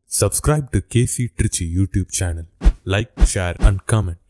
Subscribe to KC Trichy YouTube channel. Like, share, and comment.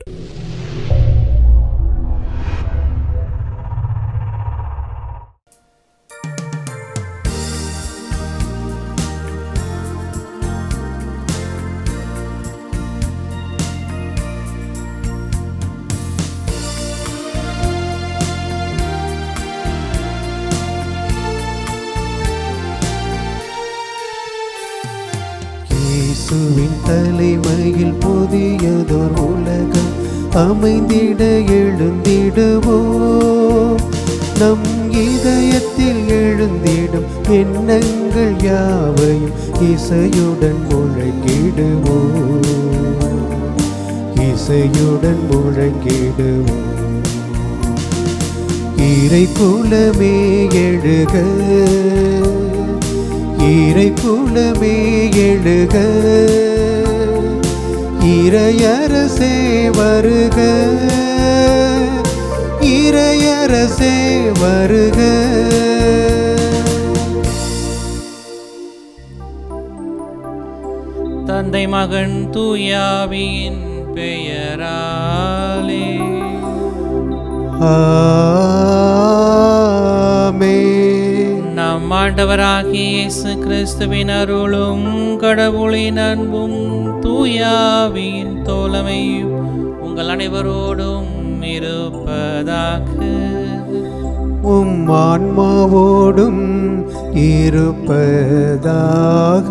இயேசுவின் தலைமையில் புதியதோர் உலகம் அமைந்திட எழுந்திடுவோம் நம் இதயத்தில் எழுந்திடும் எண்ணங்கள் யாவையும் இசையுடன் முழங்கிடுவோம் இசையுடன் முழங்கிடுவோம் இறை குலமே எழுக இறை குலமே எழுக இறையரசே வருக இறையரசே வருக தந்தை மகன் தூயாவியின் பெயராலே ஆமென் நம் ஆண்டவராகிய இயேசு கிறிஸ்துவின் அருளும் கடவுளின் அன்பும் தூயாவியின் தோழமையும் உங்கள் அனைவரோடும் இருப்பதாக உம் ஆன்மாவோடும் இருப்பதாக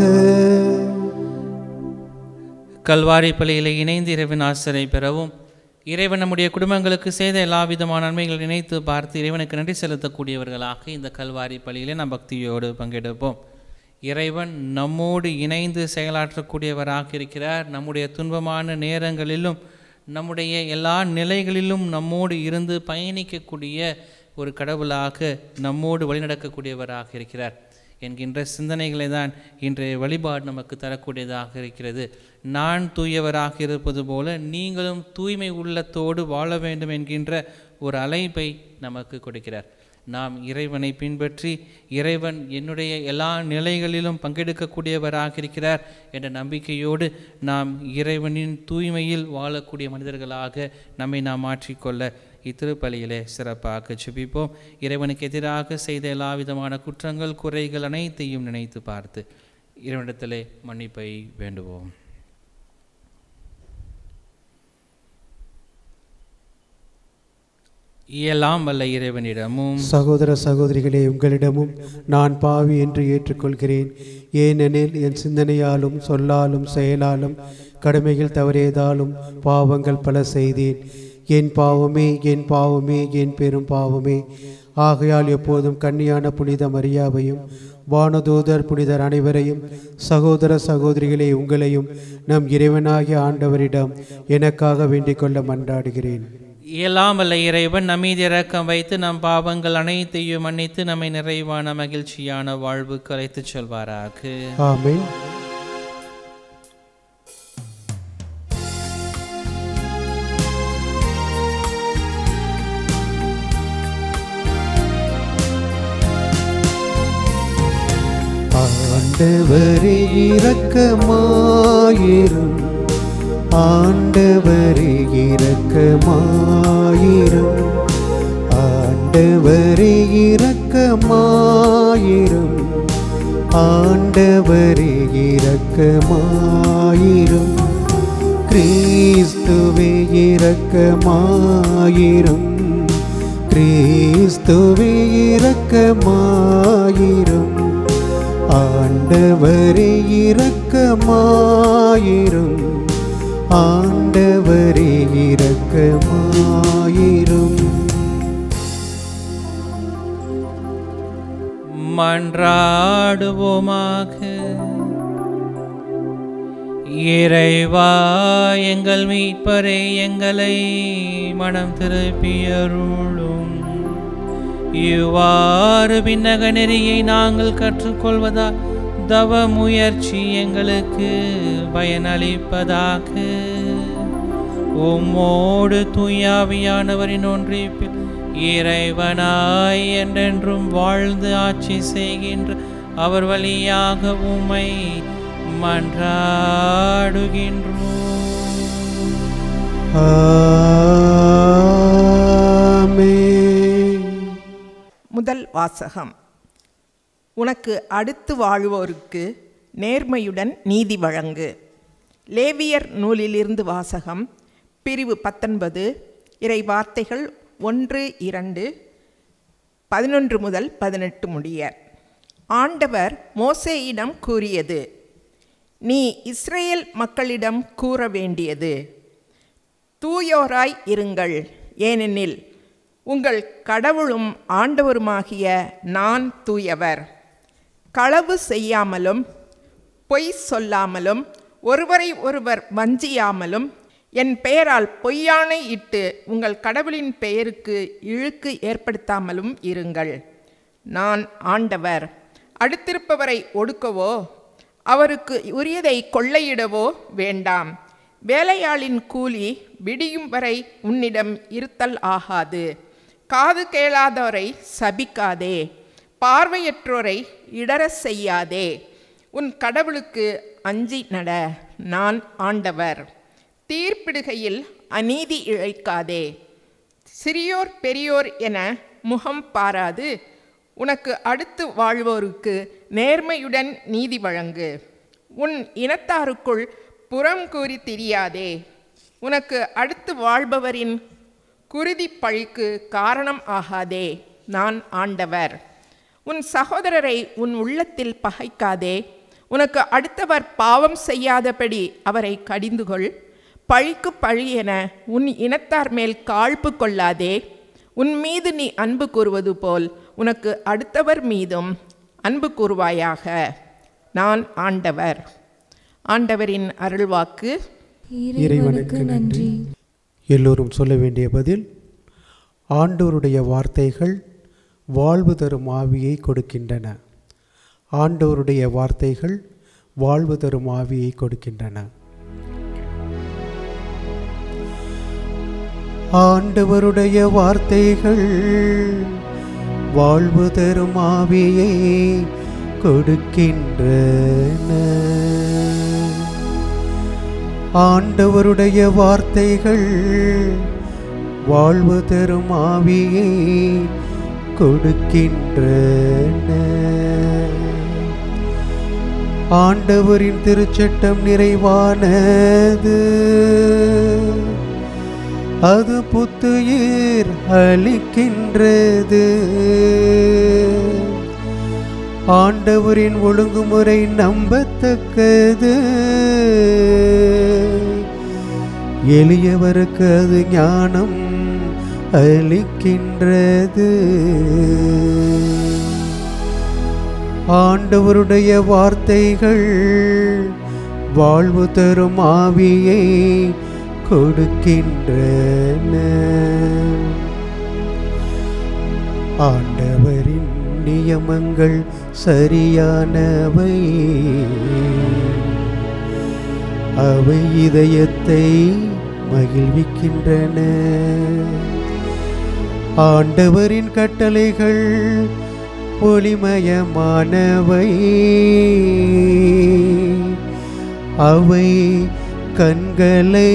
கல்வாரி பள்ளியில் இணைந்து இறைவன் ஆசிரியை பெறவும் இறைவன் நம்முடைய குடும்பங்களுக்கு செய்த எல்லா விதமான நன்மைகளை நினைத்து பார்த்து இறைவனுக்கு நன்றி செலுத்தக்கூடியவர்களாக இந்த கல்வாரி பள்ளியிலே நாம் பக்தியோடு பங்கெடுப்போம் இறைவன் நம்மோடு இணைந்து செயலாற்றக்கூடியவராக இருக்கிறார் நம்முடைய துன்பமான நேரங்களிலும் நம்முடைய எல்லா நிலைகளிலும் நம்மோடு இருந்து பயணிக்கக்கூடிய ஒரு கடவுளாக நம்மோடு வழிநடக்கக்கூடியவராக இருக்கிறார் என்கின்ற சிந்தனைகளை தான் இன்றைய வழிபாடு நமக்கு தரக்கூடியதாக இருக்கிறது நான் தூயவராக இருப்பது போல நீங்களும் தூய்மை உள்ளத்தோடு வாழ வேண்டும் என்கின்ற ஒரு அழைப்பை நமக்கு கொடுக்கிறார் நாம் இறைவனை பின்பற்றி இறைவன் என்னுடைய எல்லா நிலைகளிலும் பங்கெடுக்கக்கூடியவராக இருக்கிறார் என்ற நம்பிக்கையோடு நாம் இறைவனின் தூய்மையில் வாழக்கூடிய மனிதர்களாக நம்மை நாம் மாற்றிக்கொள்ள இத்திருப்பலியிலே சிறப்பாக ஜெபிப்போம் இறைவனுக்கு எதிராக செய்த எல்லா விதமான குற்றங்கள் குறைகள் அனைத்தையும் நினைத்து பார்த்து இறைவனிடத்திலே மன்னிப்பை வேண்டுவோம் இயலாம் வல்ல இறைவனிடமும் சகோதர சகோதரிகளே உங்களிடமும் நான் பாவி என்று ஏற்றுக்கொள்கிறேன் ஏனெனில் என் சிந்தனையாலும் சொல்லாலும் செயலாலும் கடமைகள் தவறியதாலும் பாவங்கள் பல செய்தேன் என் பாவமே என் பாவமே என் பெரும் பாவமே ஆகையால் எப்போதும் கன்னியான புனித மரியாவையும் வானதூதர் புனிதர் அனைவரையும் சகோதர சகோதரிகளே உங்களையும் நம் இறைவனாகிய ஆண்டவரிடம் எனக்காக வேண்டிக் கொள்ள மன்றாடுகிறேன் இயலாம் வல்ல இறைவன் நம்மீது இரக்கம் வைத்து நம் பாவங்கள் அனைத்தையும் மன்னித்து நம்மை நிறைவான மகிழ்ச்சியான வாழ்வுக்கு அழைத்துச் செல்வாராக ஆமென் ஆண்டவரே இரக்கமாயிரும் ஆண்டவரே இரக்கமாயிரும் ஆண்டவரே இரக்கமாயிரும் ஆண்டவரே இரக்கமாயிரும் கிறிஸ்துவே இரக்கமாயிரும் கிறிஸ்துவே இரக்கமாயிரும் ஆண்டவரே இரக்கமாயிரும் ஆண்டவரே இரக்கமாயிரும் மன்றாடுவோமாக இறைவா எங்கள் மீட்பரே எங்களை மனம் திருப்பியருளும் இவ்வாறு விண்ணக நெறியை நாங்கள் கற்றுக்கொள்வதால் தவ முயற்சி எங்களுக்கு பயனளிப்பதாக உம்மோடு தூயாவியானவரின் ஒன்றிப்பில் இறைவனாய் என்றென்றும் வாழ்ந்து ஆட்சி செய்கின்ற அவர் வழியாக உம்மை மன்றாடுகின்றோம் ஆமென். முதல் வாசகம் உனக்கு அடுத்து வாழ்வோருக்கு நேர்மையுடன் நீதி வழங்கு லேவியர் நூலிலிருந்து வாசகம் பிரிவு பத்தொன்பது இறை வார்த்தைகள் ஒன்று இரண்டு பதினொன்று முதல் பதினெட்டு முடிய ஆண்டவர் மோசேயிடம் கூறியது நீ இஸ்ரேல் மக்களிடம் கூற வேண்டியது தூயோராய் இருங்கள் ஏனெனில் உங்கள் கடவுளும் ஆண்டவருமாகிய நான் தூயவர் களவு செய்யாமலும் பொய் சொல்லாமலும் ஒருவரை ஒருவர் வஞ்சியாமலும் என் பெயரால் பொய்யானை இட்டு உங்கள் கடவுளின் பெயருக்கு இழுக்கு ஏற்படுத்தாமலும் இருங்கள் நான் ஆண்டவர் அடுத்திருப்பவரை ஒடுக்கவோ அவருக்கு உரியதை கொள்ளையிடவோ வேண்டாம் வேலையாளின் கூலி விடியும் வரை உன்னிடம் இருத்தல் ஆகாது காது கேளாதோரை சபிக்காதே பார்வையற்றோரை இடறச் செய்யாதே உன் கடவுளுக்கு அஞ்சி நட நான் ஆண்டவர் தீர்ப்பிடுகையில் அநீதி இழைக்காதே சிறியோர் பெரியோர் என முகம் பாராது உனக்கு அடுத்து வாழ்வோருக்கு நேர்மையுடன் நீதி வழங்கு உன் இனத்தாருக்குள் புறம் கூறி திரியாதே உனக்கு அடுத்து வாழ்பவரின் குருதி பழிக்கு காரணம் ஆகாதே நான் ஆண்டவர் உன் சகோதரரை உன் உள்ளத்தில் பகைக்காதே உனக்கு அடுத்தவர் பாவம் செய்யாதபடி அவரை கடிந்துகொள் பழிக்கு பழி என உன் இனத்தார் மேல் காழ்ப்பு கொள்ளாதே உன் மீது நீ அன்பு கூறுவது போல் உனக்கு அடுத்தவர் மீதும் அன்பு கூறுவாயாக நான் ஆண்டவர் ஆண்டவரின் அருள்வாக்கு இறைவனுக்கு நன்றி எல்லோரும் சொல்ல வேண்டிய பதில் ஆண்டவருடைய வார்த்தைகள் வாழ்வு தரும் ஆவியை கொடுக்கின்றன ஆண்டவருடைய வார்த்தைகள் வாழ்வு தரும் ஆவியை கொடுக்கின்றன ஆண்டவருடைய வார்த்தைகள் வாழ்வு தரும் ஆவியை கொடுக்கின்றன ஆண்டவருடைய வார்த்தைகள் வாழ்வு தரும் ஆவியை கொடுக்கின்றன ஆண்டவரின் திருச்சட்டம் நிறைவானது அது புத்துயிர் அளிக்கின்றது ஆண்டவரின் ஒழுங்குமுறை நம்பத்தக்கது எளியவருக்கு அது ஞானம் அளிக்கின்றது ஆண்டவருடைய வார்த்தைகள் வாழ்வு தரும் ஆவியை கொடுக்கின்றன ஆண்டவரின் நியமங்கள் சரியானவை அவை இதயத்தை மகிழ்விக்கின்றன ஆண்டவரின் கட்டளைகள் ஒளிமயமானவை அவை கண்களை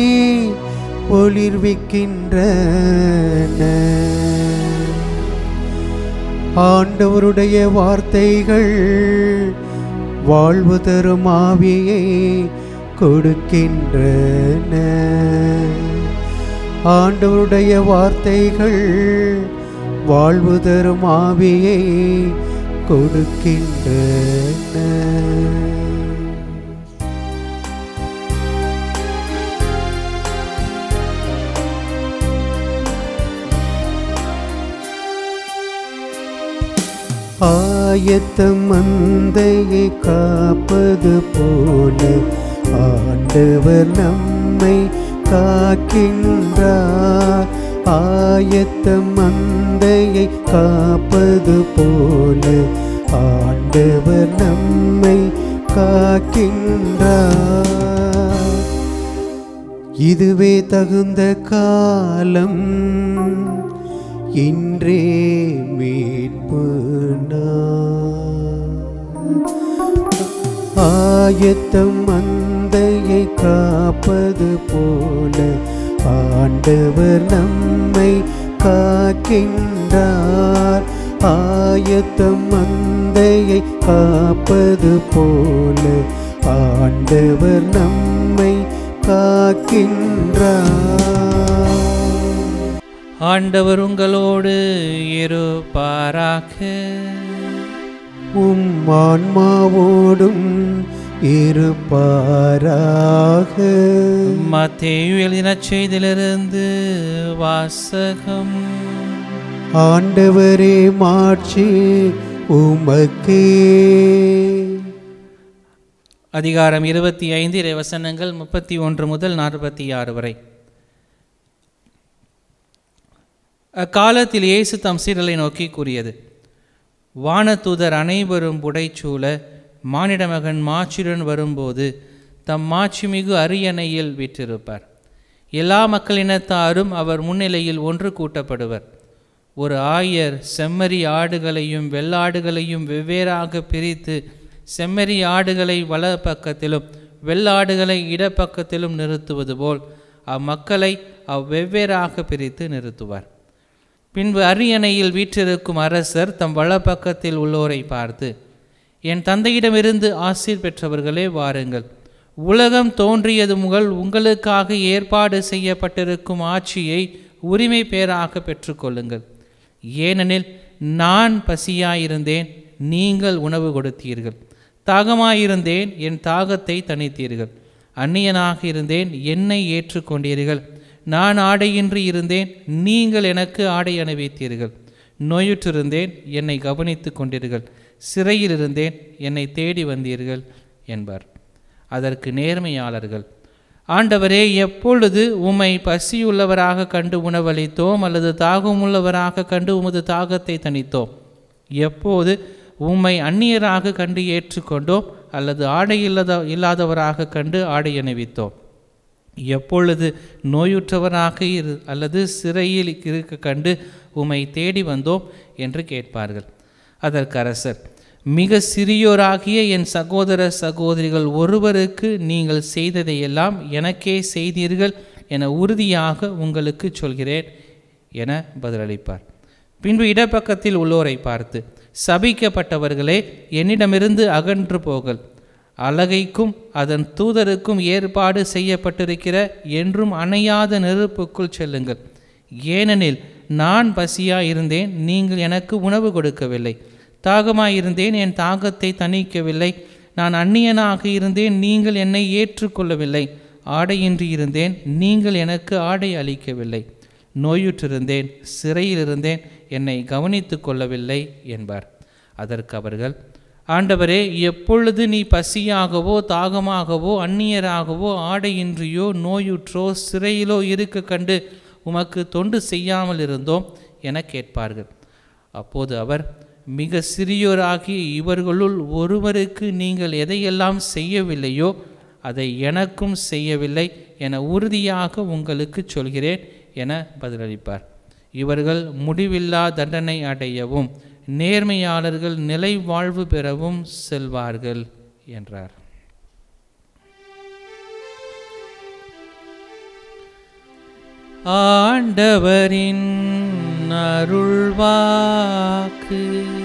ஒளிர்விக்கின்றன ஆண்டவருடைய வார்த்தைகள் வாழ்வு தரும் ஆவியை கொடுக்கின்றன ஆண்டவருடைய வார்த்தைகள் வாழ்வு தரும் ஆவியை கொடுக்கின்றன ஆயத்தம் மந்தையை காப்பது போல ஆண்டவர் நம்மை காக்கின்றார் ஆயத்தம் மந்தையை காப்பது போல ஆண்டவர் நம்மை காக்கின்றார் இதுவே தகுந்த காலம் இன்றே மீட்பு நாள். ஆயத்தம் மந்தையை காப்பது போல ஆண்டவர் நம்மை காக்கின்றார் ஆயத்தம் மந்தையை காப்பது போல ஆண்டவர் நம்மை காக்கின்றார் ஆண்டவர் உங்களோடு இருப்பாராக உம் ஆன்மாவோடும் இருப்பாராக மத்தேயு எழுதின செய்திலிருந்து வாசகம் ஆண்டவரே மாட்சி உமக்கே அதிகாரம் இருபத்தி ஐந்து இறைவசனங்கள் முப்பத்தி ஒன்று முதல் நாற்பத்தி ஆறு வரை அக்காலத்தில் இயேசு தம் சீரலை நோக்கி கூறியது வானதூதர் அனைவரும் புடைச்சூழ மானிட மகன் மாட்சியுடன் வரும்போது தம் மாட்சிமிகு அரியணையில் விற்றிருப்பார் எல்லா மக்களினத்தாரும் அவர் முன்னிலையில் ஒன்று கூட்டப்படுவர் ஒரு ஆயர் செம்மறி ஆடுகளையும் வெள்ளாடுகளையும் வெவ்வேறாக பிரித்து செம்மறி ஆடுகளை வல பக்கத்திலும் வெள்ளாடுகளை இடப்பக்கத்திலும் நிறுத்துவது போல் அம்மக்களை அவ்வெவ்வேறாக பிரித்து நிறுத்துவார் பின்பு அரியணையில் வீற்றிருக்கும் அரசர் தம் வலப்பக்கத்தில் உள்ளோரை பார்த்து என் தந்தையிடமிருந்து ஆசீர் பெற்றவர்களே வாருங்கள் உலகம் தோன்றியது முதல் உங்களுக்காக ஏற்பாடு செய்யப்பட்டிருக்கும் ஆட்சியை உரிமை பேராக பெற்றுக்கொள்ளுங்கள் ஏனெனில் நான் பசியாயிருந்தேன் நீங்கள் உணவு கொடுத்தீர்கள் தாகமாயிருந்தேன் என் தாகத்தை தணித்தீர்கள் அந்நியனாக இருந்தேன் என்னை ஏற்றுக்கொண்டீர்கள் நான் ஆடையின்றி இருந்தேன் நீங்கள் எனக்கு ஆடை அணிவித்தீர்கள் நோயுற்றிருந்தேன் என்னை கவனித்து கொண்டீர்கள் சிறையில் இருந்தேன் என்னை தேடி வந்தீர்கள் என்பார் அதற்கு நேர்மையாளர்கள் ஆண்டவரே எப்பொழுது உம்மை பசியுள்ளவராக கண்டு உணவளித்தோம் அல்லது தாகமுள்ளவராக கண்டு உமது தாகத்தை தணித்தோம் எப்போது உம்மை அந்நியராக கண்டு ஏற்றுக்கொண்டோம் அல்லது ஆடை இல்லாத இல்லாதவராக கண்டு ஆடை அணிவித்தோம் எப்பொழுது நோயுற்றவராக இரு அல்லது சிறையில் இருக்க கண்டு உம்மை தேடி வந்தோம் என்று கேட்பார்கள் அதற்கு அரசர் மிக சிறியோராகிய என் சகோதர சகோதரிகள் ஒருவருக்கு நீங்கள் செய்ததையெல்லாம் எனக்கே செய்தீர்கள் என உறுதியாக உங்களுக்கு சொல்கிறேன் என பதிலளிப்பார் பின்பு இடப்பக்கத்தில் உள்ளோரை பார்த்து சபிக்கப்பட்டவர்களே என்னிடமிருந்து அகன்று போகல் அலகைக்கும் அதன் தூதருக்கும் ஏற்பாடு செய்யப்பட்டிருக்கிற என்றும் அணையாத நெருப்புக்குள் செல்லுங்கள் ஏனெனில் நான் பசியாயிருந்தேன் நீங்கள் எனக்கு உணவு கொடுக்கவில்லை தாகமாயிருந்தேன் என் தாகத்தை தணிக்கவில்லை நான் அந்நியனாக இருந்தேன் நீங்கள் என்னை ஏற்றுக்கொள்ளவில்லை ஆடையின்றி இருந்தேன் நீங்கள் எனக்கு ஆடை அளிக்கவில்லை நோயுற்றிருந்தேன் சிறையில் இருந்தேன் என்னை கவனித்து கொள்ளவில்லை என்பார் அதற்கு அவர்கள் ஆண்டவரே எப்பொழுது நீ பசியாகவோ தாகமாகவோ அந்நியராகவோ ஆடையின்றியோ நோயுற்றோ சிறையிலோ இருக்க கண்டு உமக்கு தொண்டு செய்யாமல் இருந்தோம் என கேட்பார்கள் அப்போது அவர் மிக சிறியோராகிய இவர்களுள் ஒருவருக்கு நீங்கள் எதையெல்லாம் செய்யவில்லையோ அதை எனக்கும் செய்யவில்லை என உறுதியாக உங்களுக்கு சொல்கிறேன் என பதிலளிப்பார் இவர்கள் முடிவில்லா தண்டனை அடையவும் நேர்மையாளர்கள் நிலை வாழ்வு பெறவும் செல்வார்கள் என்றார் ஆண்டவரின் அருள்வாக்கு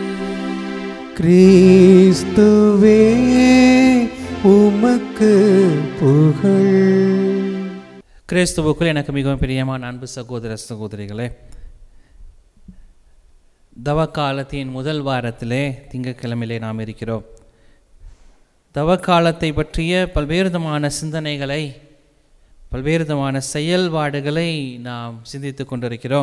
கிறிஸ்துவே உமக்கு புகழ் கிறிஸ்துவுக்குள் எனக்கு மிகவும் பிரியமான அன்பு சகோதர சகோதரிகளே தவக்காலத்தின் முதல் வாரத்திலே திங்கட்கிழமையிலே நாம் இருக்கிறோம் தவக்காலத்தை பற்றிய பல்வேறு விதமான சிந்தனைகளை பல்வேறு விதமான செயல்பாடுகளை நாம் சிந்தித்து கொண்டிருக்கிறோம்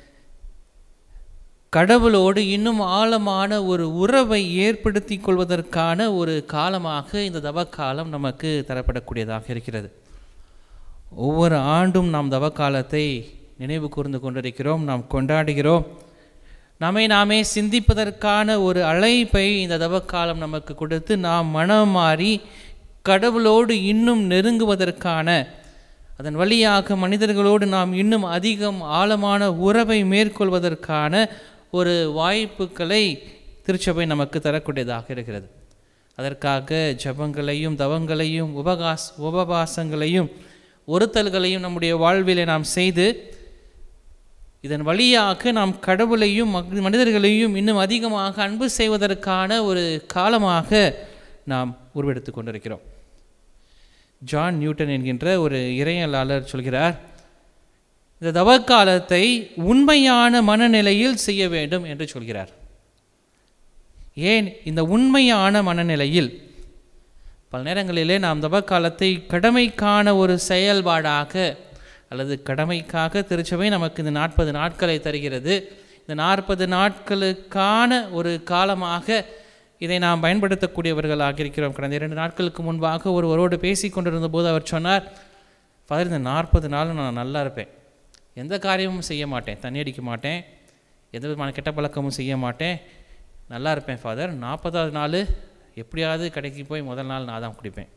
கடவுளோடு இன்னும் ஆழமான ஒரு உறவை ஏற்படுத்தி கொள்வதற்கான ஒரு காலமாக இந்த தவக்காலம் நமக்கு தரப்படக்கூடியதாக இருக்கிறது ஒவ்வொரு ஆண்டும் நாம் தவக்காலத்தை நினைவு கூர்ந்து கொண்டிருக்கிறோம் நாம் கொண்டாடுகிறோம் நம்மை நாமே சிந்திப்பதற்கான ஒரு அழைப்பை இந்த தவக்காலம் நமக்கு கொடுத்து நாம் மனம் மாறி கடவுளோடு இன்னும் நெருங்குவதற்கான அதன் வழியாக மனிதர்களோடு நாம் இன்னும் அதிகம் ஆழமான உறவை மேற்கொள்வதற்கான ஒரு வாய்ப்புகளை திருச்சபை நமக்கு தரக்கூடியதாக இருக்கிறது அதற்காக ஜபங்களையும் தவங்களையும் உபகாஸ் உபவாசங்களையும் ஒருத்தல்களையும் நம்முடைய வாழ்விலே நாம் செய்து இதன் வழியாக நாம் கடவுளையும் மக்- மனிதர்களையும் இன்னும் அதிகமாக அன்பு செய்வதற்கான ஒரு காலமாக நாம் உருவெடுத்து கொண்டிருக்கிறோம் ஜான் நியூட்டன் என்கின்ற ஒரு இறையலாளர் சொல்கிறார் இந்த தவக்காலத்தை உண்மையான மனநிலையில் செய்ய வேண்டும் என்று சொல்கிறார் ஏன் இந்த உண்மையான மனநிலையில் பல நேரங்களிலே நாம் தவக்காலத்தை கடமைக்கான ஒரு செயல்பாடாக அல்லது கடமைக்காக திருச்சபை நமக்கு இந்த நாற்பது நாட்களை தருகிறது இந்த நாற்பது நாட்களுக்கான ஒரு காலமாக இதை நாம் பயன்படுத்தக்கூடியவர்களாக இருக்கிறோம் கடந்த இரண்டு நாட்களுக்கு முன்பாக ஒருவரோடு பேசி கொண்டிருந்த போது அவர் சொன்னார் ஃபாதர் இந்த நாற்பது நாள் நான் நல்லா இருப்பேன் எந்த காரியமும் செய்ய மாட்டேன் தண்ணி அடிக்க மாட்டேன் எந்த விதமான கெட்ட பழக்கமும் செய்ய மாட்டேன் நல்லா இருப்பேன் ஃபாதர் நாற்பதாவது நாள் எப்படியாவது கடைக்கு போய் முதல் நாள் நான் தான் குடிப்பேன்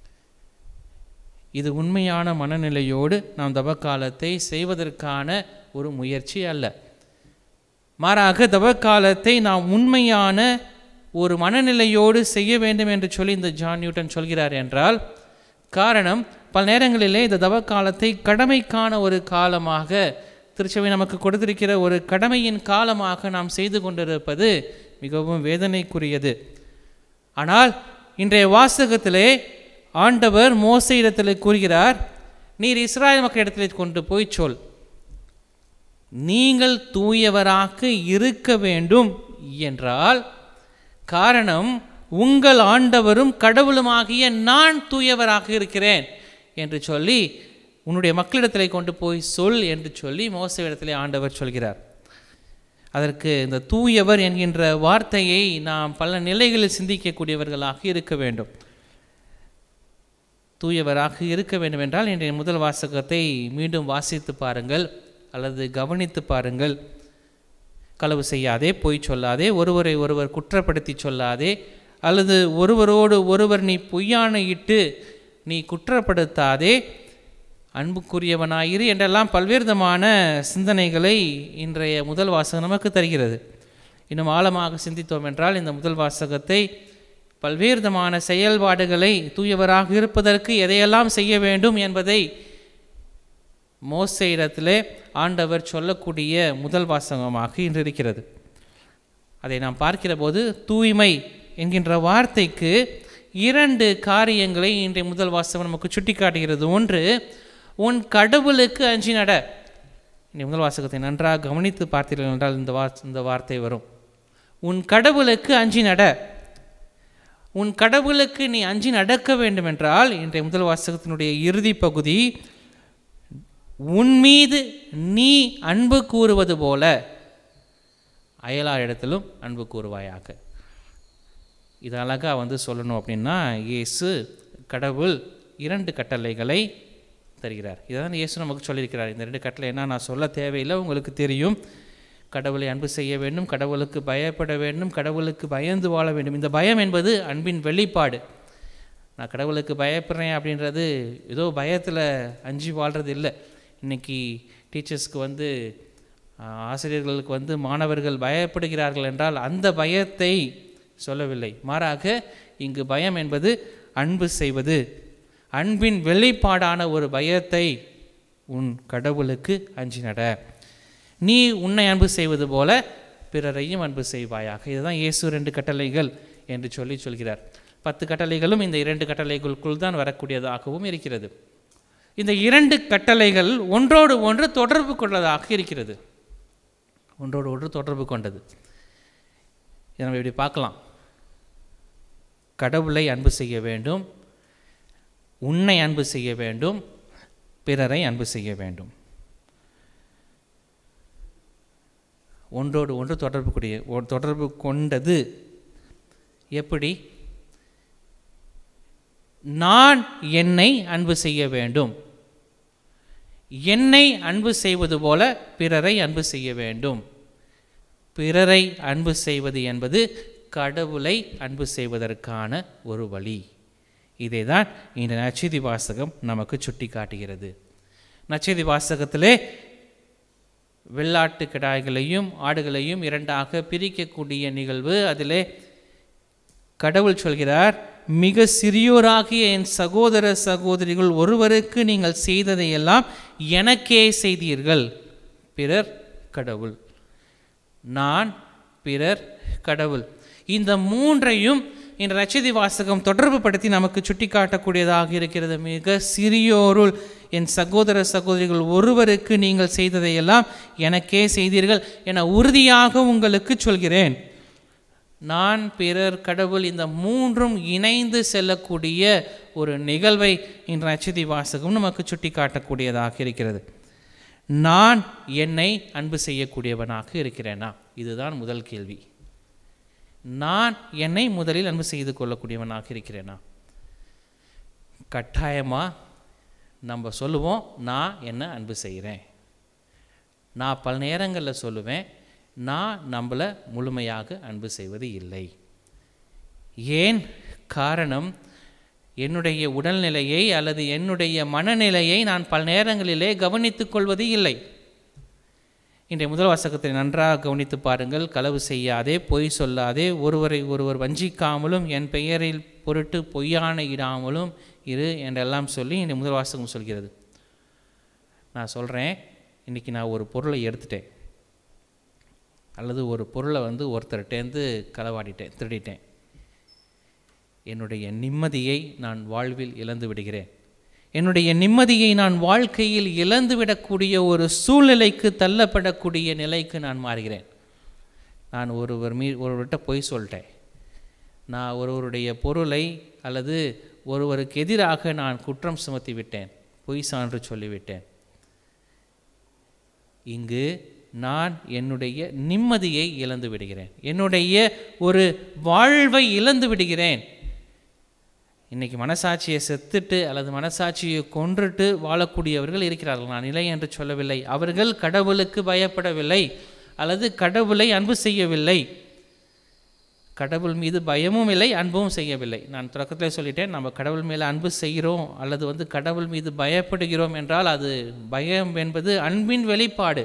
இது உண்மையான மனநிலையோடு நாம் தவக்காலத்தை செய்வதற்கான ஒரு முயற்சி அல்ல மாறாக தவக்காலத்தை நாம் உண்மையான ஒரு மனநிலையோடு செய்ய வேண்டும் என்று சொல்லி இந்த ஜான் நியூட்டன் சொல்கிறார் என்றால் காரணம் பல நேரங்களிலே இந்த தவக்காலத்தை கடமைக்கான ஒரு காலமாக திருச்சபை நமக்கு கொடுத்திருக்கிற ஒரு கடமையின் காலமாக நாம் செய்து கொண்டிருப்பது மிகவும் வேதனைக்குரியது ஆனால் இன்றைய வாசகத்திலே ஆண்டவர் மோசையிடத்தில் கூறுகிறார் நீர் இஸ்ராயல் மக்களிடத்திலே கொண்டு போய் சொல் நீங்கள் தூயவராக இருக்க வேண்டும் என்றால் காரணம் உங்கள் ஆண்டவரும் கடவுளுமாகிய நான் தூயவராக இருக்கிறேன் என்று சொல்லி உன்னுடைய மக்களிடத்திலே கொண்டு போய் சொல் என்று சொல்லி மோசவிடத்திலே ஆண்டவர் சொல்கிறார் அதற்கு இந்த தூயவர் என்கின்ற வார்த்தையை நாம் பல நிலைகளில் சிந்திக்கக்கூடியவர்களாக இருக்க வேண்டும் தூயவராக இருக்க வேண்டும் என்றால் இன்றைய முதல் வாசகத்தை மீண்டும் வாசித்து பாருங்கள் அல்லது கவனித்து பாருங்கள் களவு செய்யாதே பொய் சொல்லாதே ஒருவரை ஒருவர் குற்றப்படுத்தி சொல்லாதே அல்லது ஒருவரோடு ஒருவர் நீ பொய்யானையிட்டு நீ குற்றப்படுத்தாதே அன்புக்குரியவனாயிரு என்றெல்லாம் பல்வேறு விதமான சிந்தனைகளை இன்றைய முதல் வாசகம் நமக்கு தருகிறது இன்னும் ஆழமாக சிந்தித்தோம் என்றால் இந்த முதல் வாசகத்தை பல்வேறு விதமான செயல்பாடுகளை தூயவராக இருப்பதற்கு எதையெல்லாம் செய்ய வேண்டும் என்பதை மோசையிடத்திலே ஆண்டவர் சொல்லக்கூடிய முதல் வாசகமாக இன்று இருக்கிறது அதை நாம் பார்க்கிற போது தூய்மை என்கின்ற வார்த்தைக்கு இரண்டு காரியங்களை இன்றைய முதல் வாசகம் நமக்கு சுட்டிக்காட்டுகிறது ஒன்று உன் கடவுளுக்கு அஞ்சி நட இன்றைய முதல் வாசகத்தை நன்றாக கவனித்து பார்த்தீர்கள் என்றால் இந்த வா இந்த வார்த்தை வரும் உன் கடவுளுக்கு அஞ்சி நட உன் கடவுளுக்கு நீ அஞ்சி நடக்க வேண்டும் என்றால் இன்றைய முதல் வாசகத்தினுடைய இறுதி பகுதி உன் மீது நீ அன்பு கூறுவது போல அயலாரிடத்திலும் அன்பு கூறுவாயாக இது அழகாக வந்து சொல்லணும் அப்படின்னா இயேசு கடவுள் இரண்டு கட்டளைகளை தருகிறார் இதான் இயேசு நமக்கு சொல்லியிருக்கிறார் இந்த ரெண்டு கட்டளை என்ன நான் சொல்ல தேவையில்லை உங்களுக்கு தெரியும் கடவுளை அன்பு செய்ய வேண்டும் கடவுளுக்கு பயப்பட வேண்டும் கடவுளுக்கு பயந்து வாழ வேண்டும் இந்த பயம் என்பது அன்பின் வெளிப்பாடு நான் கடவுளுக்கு பயப்படுறேன் அப்படின்றது ஏதோ பயத்தில் அஞ்சு வாழ்கிறது இல்லை இன்றைக்கி டீச்சர்ஸ்க்கு வந்து ஆஹ், ஆசிரியர்களுக்கு வந்து மாணவர்கள் பயப்படுகிறார்கள் என்றால் அந்த பயத்தை சொல்லவில்லை மாறாக இங்கு பயம் என்பது அன்பு செய்வது அன்பின் வெளிப்பாடான ஒரு பயத்தை உன் கடவுளுக்கு அஞ்சி நட நீ உன்னை அன்பு செய்வது போல பிறரையும் அன்பு செய்வாயாக இதுதான் இயேசு ரெண்டு கட்டளைகள் என்று சொல்லி சொல்கிறார் பத்து கட்டளைகளும் இந்த இரண்டு கட்டளைகளுக்குள் தான் வரக்கூடியதாகவும் இருக்கிறது இந்த இரண்டு கட்டளைகள் ஒன்றோடு ஒன்று தொடர்பு கொண்டதாக இருக்கிறது ஒன்றோடு ஒன்று தொடர்பு கொண்டது இதை நம்ம இப்படி பார்க்கலாம் கடவுளை அன்பு செய்ய வேண்டும் உன்னை அன்பு செய்ய வேண்டும் பிறரை அன்பு செய்ய வேண்டும் ஒன்றோடு ஒன்று தொடர்பு கூடிய ஒ- தொடர்பு கொண்டது எப்படி நான் என்னை அன்பு செய்ய வேண்டும் என்னை அன்பு செய்வது போல பிறரை அன்பு செய்ய வேண்டும் பிறரை அன்பு செய்வது என்பது கடவுளை அன்பு செய்வதற்கான ஒரு வழி இதை தான் இந்த நச்செய்தி வாசகம் நமக்கு சுட்டி காட்டுகிறது நச்செய்தி வாசகத்திலே வெள்ளாட்டு கிடாய்களையும் ஆடுகளையும் இரண்டாக பிரிக்கக்கூடிய நிகழ்வு அதிலே கடவுள் சொல்கிறார் மிக சிறியோராகிய என் சகோதர சகோதரிகள் ஒருவருக்கு நீங்கள் செய்ததையெல்லாம் எனக்கே செய்தீர்கள் பிறர் கடவுள் நான் பிறர் கடவுள் இந்த மூன்றையும் இந்த ரச்சதி வாசகம் தொடர்பு படுத்தி நமக்கு சுட்டிக்காட்டக்கூடியதாக இருக்கிறது மிக சிறியோருள் என் சகோதர சகோதரிகள் ஒருவருக்கு நீங்கள் செய்ததையெல்லாம் எனக்கே செய்தீர்கள் என உறுதியாக உங்களுக்கு சொல்கிறேன் நான் பிறர் கடவுள் இந்த மூன்றும் இணைந்து செல்லக்கூடிய ஒரு நிகழ்வை இன்று நச்சதி வாசகம் நமக்கு சுட்டி காட்டக்கூடியதாக இருக்கிறது நான் என்னை அன்பு செய்யக்கூடியவனாக இருக்கிறேனா இதுதான் முதல் கேள்வி நான் என்னை முதலில் அன்பு செய்து கொள்ளக்கூடியவனாக இருக்கிறேனா கட்டாயமாக நம்ம சொல்லுவோம் நான் என்ன அன்பு செய்கிறேன் நான் பல நேரங்களில் சொல்லுவேன் நான் நம்மளை முழுமையாக அன்பு செய்வது இல்லை ஏன் காரணம் என்னுடைய உடல்நிலையை அல்லது என்னுடைய மனநிலையை நான் பல நேரங்களிலே கவனித்துக் கொள்வது இல்லை இன்றைய முதல் வாசகத்தை நன்றாக கவனித்து பாருங்கள் களவு செய்யாதே பொய் சொல்லாதே ஒருவரை ஒருவர் வஞ்சிக்காமலும் என் பெயரில் பொருட்டு பொய்யான இடாமலும் இரு என்றெல்லாம் சொல்லி இன்றைய முதல் வாசகம் சொல்கிறது நான் சொல்கிறேன் இன்றைக்கி நான் ஒரு பொருளை எடுத்துட்டேன் அல்லது ஒரு பொருளை வந்து ஒருத்தர்கிட்டேருந்து களவாடிட்டேன் திருடிட்டேன் என்னுடைய நிம்மதியை நான் வாழ்வில் இழந்து விடுகிறேன் என்னுடைய நிம்மதியை நான் வாழ்க்கையில் இழந்துவிடக்கூடிய ஒரு சூழ்நிலைக்கு தள்ளப்படக்கூடிய நிலைக்கு நான் மாறுகிறேன் நான் ஒருவர் மீ ஒருவர்கிட்ட பொய் சொல்லிட்டேன் நான் ஒருவருடைய பொருளை அல்லது ஒருவருக்கு எதிராக நான் குற்றம் சுமத்தி விட்டேன் பொய் சான்று சொல்லிவிட்டேன் இங்கு நான் என்னுடைய நிம்மதியை இழந்து விடுகிறேன் என்னுடைய ஒரு வாழ்வை இழந்து விடுகிறேன் இன்றைக்கி மனசாட்சியை செத்துட்டு அல்லது மனசாட்சியை கொன்றுட்டு வாழக்கூடியவர்கள் இருக்கிறார்கள் நான் இல்லை என்று சொல்லவில்லை அவர்கள் கடவுளுக்கு பயப்படவில்லை அல்லது கடவுளை அன்பு செய்யவில்லை கடவுள் மீது பயமும் இல்லை அன்பும் செய்யவில்லை நான் தொடக்கத்தில் சொல்லிட்டேன் நம்ம கடவுள் மேலே அன்பு செய்கிறோம் அல்லது வந்து கடவுள் மீது பயப்படுகிறோம் என்றால் அது பயம் என்பது அன்பின் வெளிப்பாடு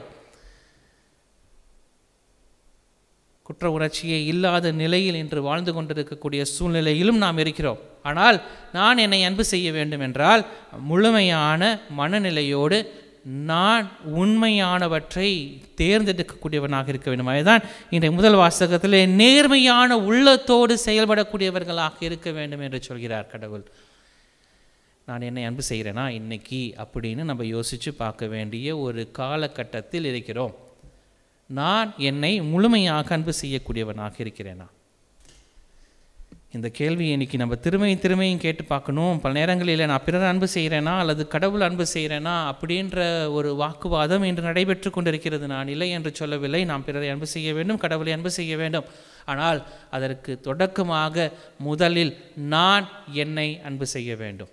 குற்ற உணர்ச்சியே இல்லாத நிலையில் இன்று வாழ்ந்து கொண்டிருக்கக்கூடிய சூழ்நிலையிலும் நாம் இருக்கிறோம் ஆனால் நான் என்னை அன்பு செய்ய வேண்டும் என்றால் முழுமையான மனநிலையோடு நான் உண்மையானவற்றை தேர்ந்தெடுக்கக்கூடியவனாக இருக்க வேண்டும் அதுதான் இன்றைய முதல் வாசகத்தில் நேர்மையான உள்ளத்தோடு செயல்படக்கூடியவர்களாக இருக்க வேண்டும் என்று சொல்கிறார் கடவுள் நான் என்னை அன்பு செய்கிறேனா இன்னைக்கு அப்படின்னு நம்ம யோசித்து பார்க்க வேண்டிய ஒரு காலகட்டத்தில் இருக்கிறோம் நான் என்னை முழுமையாக அன்பு செய்யக்கூடியவனாக இருக்கிறேனா இந்த கேள்வி இன்னைக்கு நம்ம திருமையும் திருமையும் கேட்டு பார்க்கணும் பல நேரங்களில் நான் பிறர் அன்பு செய்கிறேனா அல்லது கடவுள் அன்பு செய்கிறேனா அப்படின்ற ஒரு வாக்குவாதம் இன்று நடைபெற்று கொண்டிருக்கிறது நான் இல்லை என்று சொல்லவில்லை நாம் பிறரை அன்பு செய்ய வேண்டும் கடவுளை அன்பு செய்ய வேண்டும் ஆனால் அதற்கு தொடக்கமாக முதலில் நான் என்னை அன்பு செய்ய வேண்டும்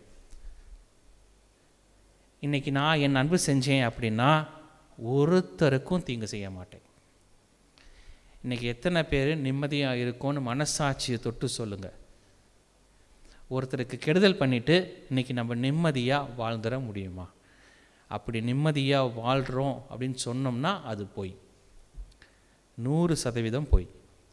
இன்னைக்கு நான் என் அன்பு செஞ்சேன் அப்படின்னா ஒருத்தருக்கும் தீங்கு செய்ய மாட்டேன் இன்றைக்கி எத்தனை பேர் நிம்மதியாக இருக்கும்னு மனசாட்சியை தொட்டு சொல்லுங்கள் ஒருத்தருக்கு கெடுதல் பண்ணிவிட்டு இன்றைக்கி நம்ம நிம்மதியாக வாழ்ந்துட முடியுமா அப்படி நிம்மதியாக வாழ்கிறோம் அப்படின்னு சொன்னோம்னா அது போய் நூறு சதவீதம் போய்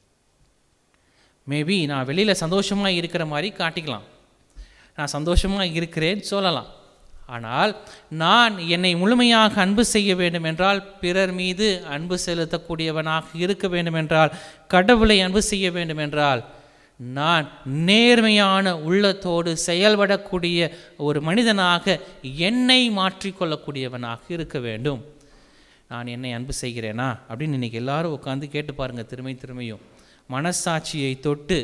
மேபி நான் வெளியில் சந்தோஷமாக இருக்கிற மாதிரி காட்டிக்கலாம் நான் சந்தோஷமாக இருக்கிறேன்னு சொல்லலாம் ஆனால் நான் என்னை முழுமையாக அன்பு செய்ய வேண்டும் என்றால் பிறர் மீது அன்பு செலுத்தக்கூடியவனாக இருக்க வேண்டும் என்றால் கடவுளை அன்பு செய்ய வேண்டும் என்றால் நான் நேர்மையான உள்ளத்தோடு செயல்படக்கூடிய ஒரு மனிதனாக என்னை மாற்றிக்கொள்ளக்கூடியவனாக இருக்க வேண்டும் நான் என்னை அன்பு செய்கிறேனா அப்படின்னு இன்றைக்கி எல்லாரும் உட்காந்து கேட்டு பாருங்கள் திருமை திருமையும் மனசாட்சியை தொட்டு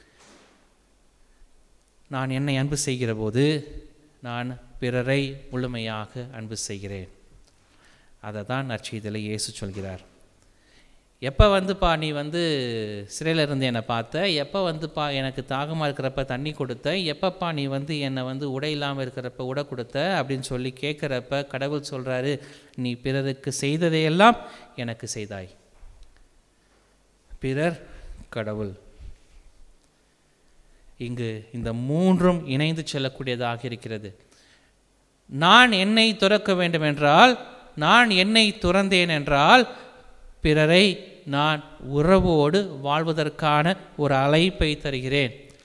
நான் என்னை அன்பு செய்கிற போது நான் பிறரை முழுமையாக அன்பு செய்கிறேன் அதை தான் நற்செய்தியில் இயேசு சொல்கிறார் எப்போ வந்துப்பா நீ வந்து சிறையில் இருந்து என்னை பார்த்த எப்போ வந்துப்பா எனக்கு தாகமாக இருக்கிறப்ப தண்ணி கொடுத்த எப்பப்பா நீ வந்து என்னை வந்து உடை இல்லாமல் இருக்கிறப்ப உடை கொடுத்த அப்படின்னு சொல்லி கேட்குறப்ப கடவுள் சொல்கிறாரு நீ பிறருக்கு செய்ததையெல்லாம் எனக்கு செய்தாய் பிறர் கடவுள் இங்கு இந்த மூன்றும் இணைந்து செல்லக்கூடியதாக இருக்கிறது நான் என்னை துறக்க வேண்டும் என்றால் நான் என்னை துறந்தேன் என்றால் பிறரை நான் உறவோடு வாழ்வதற்கான ஒரு அழைப்பை தருகிறேன்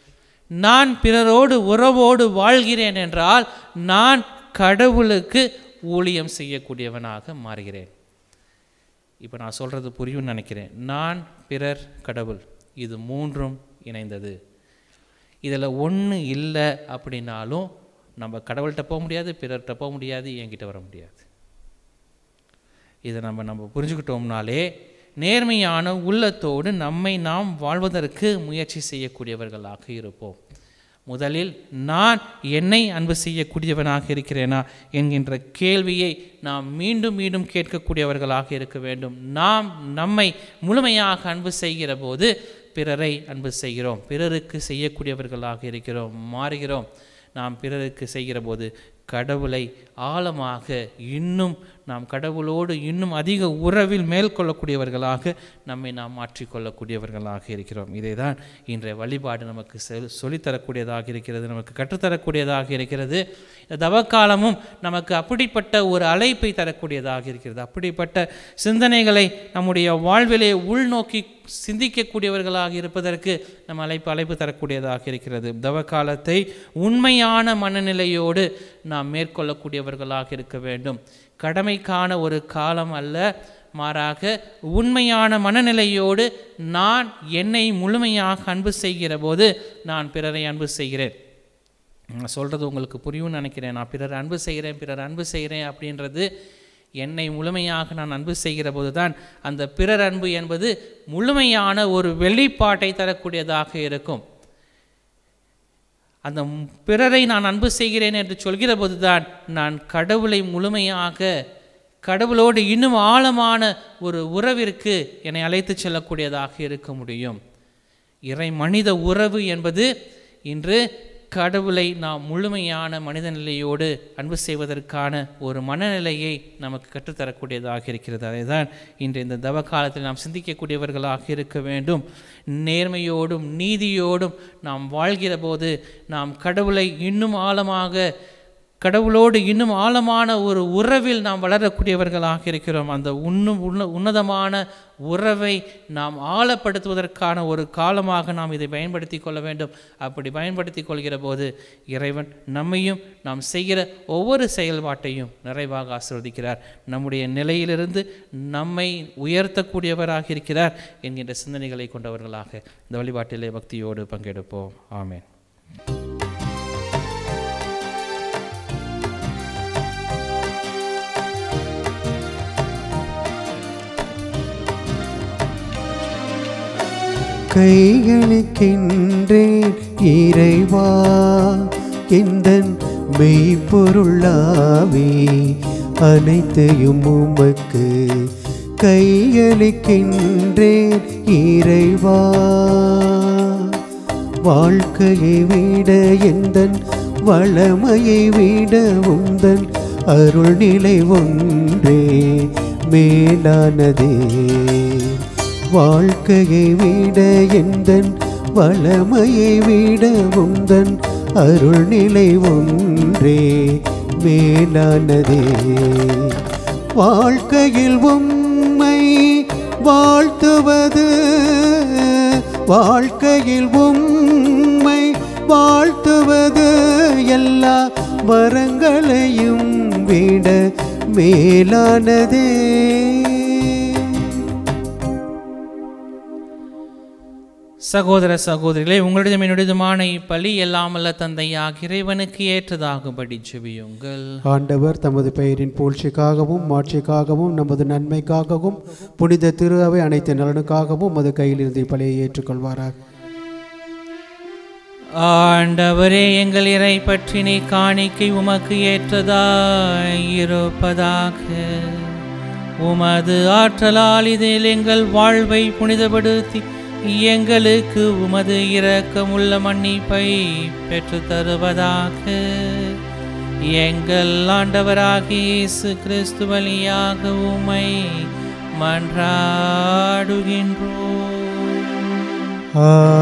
நான் பிறரோடு உறவோடு வாழ்கிறேன் என்றால் நான் கடவுளுக்கு ஊழியம் செய்யக்கூடியவனாக மாறுகிறேன் இப்போ நான் சொல்கிறது புரியும்னு நினைக்கிறேன் நான் பிறர் கடவுள் இது மூன்றும் இணைந்தது இதில் ஒன்று இல்லை அப்படின்னாலும் நம்ம கடவுள்கிட்ட போக முடியாது பிறர்கிட்ட போக முடியாது என்கிட்ட வர முடியாது இதை நம்ம நம்ம புரிஞ்சுக்கிட்டோம்னாலே நேர்மையான உள்ளத்தோடு நம்மை நாம் வாழ்வதற்கு முயற்சி செய்யக்கூடியவர்களாக இருப்போம் முதலில் நான் என்னை அன்பு செய்யக்கூடியவனாக இருக்கிறேனா என்கின்ற கேள்வியை நாம் மீண்டும் மீண்டும் கேட்கக்கூடியவர்களாக இருக்க வேண்டும் நாம் நம்மை முழுமையாக அன்பு செய்கிற போது பிறரை அன்பு செய்கிறோம் பிறருக்கு செய்யக்கூடியவர்களாக இருக்கிறோம் மாறுகிறோம் நாம் பிறருக்கு செய்கிற போது கடவுளை ஆழமாக இன்னும் நாம் கடவுளோடு இன்னும் அதிக உறவில் மேற்கொள்ளக்கூடியவர்களாக நம்மை நாம் மாற்றிக்கொள்ளக்கூடியவர்களாக இருக்கிறோம் இதை தான் இன்றைய வழிபாடு நமக்கு செல் சொல்லித்தரக்கூடியதாக இருக்கிறது நமக்கு கற்றுத்தரக்கூடியதாக இருக்கிறது இந்த தவக்காலமும் நமக்கு அப்படிப்பட்ட ஒரு அழைப்பை தரக்கூடியதாக இருக்கிறது அப்படிப்பட்ட சிந்தனைகளை நம்முடைய வாழ்விலே உள்நோக்கி சிந்திக்கக்கூடியவர்களாக இருப்பதற்கு நம்ம அழைப்பு அழைப்பு தரக்கூடியதாக இருக்கிறது தவக்காலத்தை உண்மையான மனநிலையோடு நாம் மேற்கொள்ளக்கூடியவர்களாக இருக்க வேண்டும் கடமைக்கான ஒரு காலம் அல்ல மாறாக உண்மையான மனநிலையோடு நான் என்னை முழுமையாக அன்பு செய்கிற போது நான் பிறரை அன்பு செய்கிறேன் நான் சொல்கிறது உங்களுக்கு புரியும்னு நினைக்கிறேன் நான் பிறர் அன்பு செய்கிறேன் பிறர் அன்பு செய்கிறேன் அப்படின்றது என்னை முழுமையாக நான் அன்பு செய்கிற போது தான் அந்த பிறர் அன்பு என்பது முழுமையான ஒரு வெளிப்பாட்டை தரக்கூடியதாக இருக்கும் அந்த ம்- பிறரை நான் அன்பு செய்கிறேன் என்று சொல்கிற போதுதான் நான் கடவுளை முழுமையாக கடவுளோடு இன்னும் ஆழமான ஒரு உறவிற்கு என்னை அழைத்துச் செல்லக்கூடியதாக இருக்க முடியும் இறை மனித உறவு என்பது இன்று கடவுளை நாம் முழுமையான மனித நிலையோடு அன்பு செய்வதற்கான ஒரு மனநிலையை நமக்கு கற்றுத்தரக்கூடியதாக இருக்கிறது அதை தான் இன்று இந்த தவ காலத்தில் நாம் சிந்திக்கக்கூடியவர்களாக இருக்க வேண்டும் நேர்மையோடும் நீதியோடும் நாம் வாழ்கிற போது நாம் கடவுளை இன்னும் ஆழமாக கடவுளோடு இன்னும் ஆழமான ஒரு உறவில் நாம் வளரக்கூடியவர்களாக இருக்கிறோம் அந்த உன்னும் உன்ன உன்னதமான உறவை நாம் ஆழப்படுத்துவதற்கான ஒரு காலமாக நாம் இதை பயன்படுத்தி கொள்ள வேண்டும் அப்படி பயன்படுத்தி கொள்கிற போது இறைவன் நம்மையும் நாம் செய்கிற ஒவ்வொரு செயல்பாட்டையும் நிறைவாக ஆசிர்வதிக்கிறார் நம்முடைய நிலையிலிருந்து நம்மை உயர்த்தக்கூடியவராக இருக்கிறார் என்கின்ற சிந்தனைகளை கொண்டவர்களாக இந்த வழிபாட்டிலே பக்தியோடு பங்கெடுப்போம் ஆமென் கைகளுக்கின்றேன் இறைவா எந்தன் மெய்ப்பொருளாவே அனைத்தையும் உமக்கு கையளிக்கின்றேன் இறைவா வாழ்க்கையை விட எந்தன் வளமையை விட உந்தன் அருள்நிலை ஒன்றே மேலானதே வாழ்க்கையை விட எந்தன் வளமையை விட உந்தன் அருள்நிலை ஒன்றே மேலானதே வாழ்க்கையில் உம்மை வாழ்த்துவது வாழ்க்கையில் உம்மை வாழ்த்துவது எல்லா வரங்களையும் விட மேலானதே சகோதர சகோதரிகளே உங்களிடம் என்னுடையதுமான இப்பலி எல்லாமல்ல தந்தையாக இறைவனுக்கு ஏற்றதாகும்படி செவியுங்கள் ஆண்டவர் தமது பெயரின் புகழ்ச்சிக்காகவும் மாட்சிக்காகவும் நமது நன்மைக்காகவும் புனித திரு அவை அனைத்து நலனுக்காகவும் மது கையில் இருந்து பலியை ஏற்றுக்கொள்வாராக ஆண்டவரே எங்கள் இறை பற்றினை காணிக்கை உமக்கு ஏற்றதாய் இருப்பதாக உமது ஆற்றலால் இதில் எங்கள் வாழ்வை புனிதப்படுத்தி எங்களுக்கு உமது இரக்கமுள்ள மன்னிப்பை பெற்றுத் தருவதாக எங்கள் ஆண்டவராகிய இயேசு கிறிஸ்து வழியாக உமை மன்றாடுகின்றோம்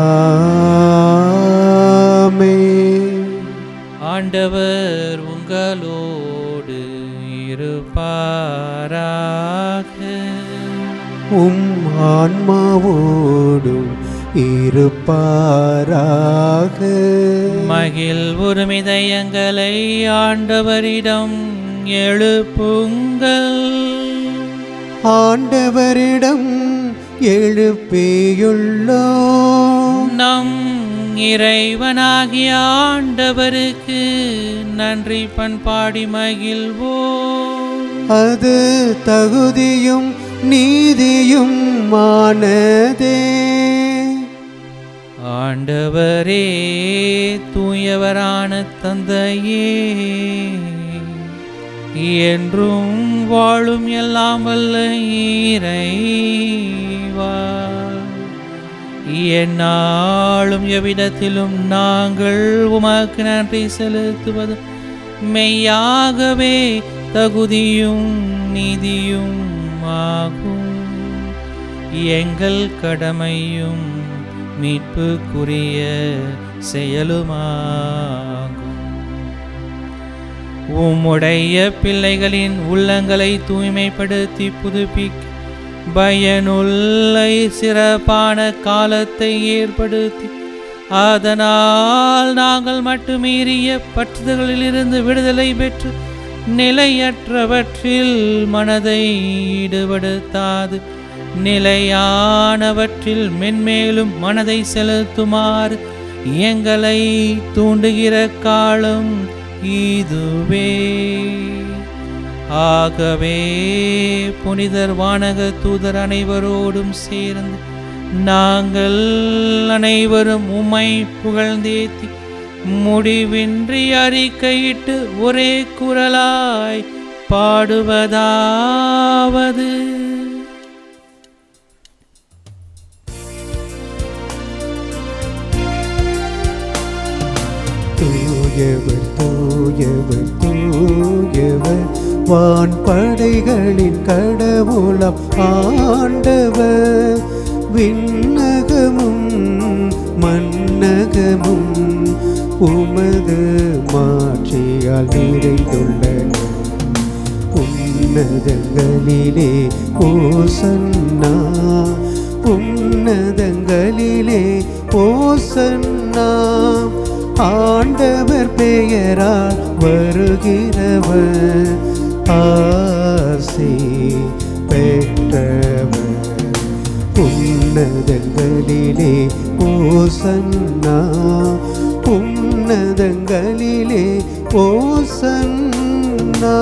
ஆமென். ஆண்டவர் உங்களோடு இருப்பாராக உம் ஆன்மாவோடும் இருப்பாராக மகிழ் உரிமிதயங்களை ஆண்டவரிடம் எழுப்புங்கள் ஆண்டவரிடம் எழுப்பியுள்ளோம் நம் இறைவனாகிய ஆண்டவருக்கு நன்றி பண்பாடி மகிழ்வோம் அது தகுதியும் நீதியும் மானதே ஆண்டவரே தூயவரான தந்தையே என்றும் வாழும் எல்லாம் வல்ல இறைவா எந்நாளும் எவ்விடத்திலும் நாங்கள் உமக்கு நன்றி செலுத்துவது மெய்யாகவே தகுதியும் நீதியும் ஆகும் எங்கள் கடமையும் மீட்புக்குரிய செயலுமாகும் உம்முடைய பிள்ளைகளின் உள்ளங்களை தூய்மைப்படுத்தி புதுப்பிக்க பயனுள்ள சிறப்பான காலத்தை ஏற்படுத்தி அதனால் நாங்கள் மட்டுமீறிய பற்றுதல்களிலிருந்து விடுதலை பெற்று நிலையற்றவற்றில் மனதை ஈடுபடுத்தாது நிலையானவற்றில் மென்மேலும் மனதை செலுத்துமாறு எங்களை தூண்டுகிற காலம் இதுவே ஆகவே புனிதர் வானக தூதர் அனைவரோடும் சேர்ந்து நாங்கள் அனைவரும் உம்மை புகழ்ந்தேத்தி முடிவின்றி அறிக்கையிட்டு ஒரே குரலாய் பாடுவதாவது தூயவர் தூயவர் தூயவர் வான் படைகளின் கடவுளம் ஆண்டவர் விண்ணகமும் மன்னகமும் உமது மாட்சியால் நிறைந்துள்ளன உன்னதங்களிலே ஓசன்னா உன்னதங்களிலே ஓசன்னா ஆண்டவர் பெயரால் வருகிறவர் ஆசி பெற்றவர் உன்னதங்களிலே ஓசன்னா உன்னதங்களிலே ஓசன்னா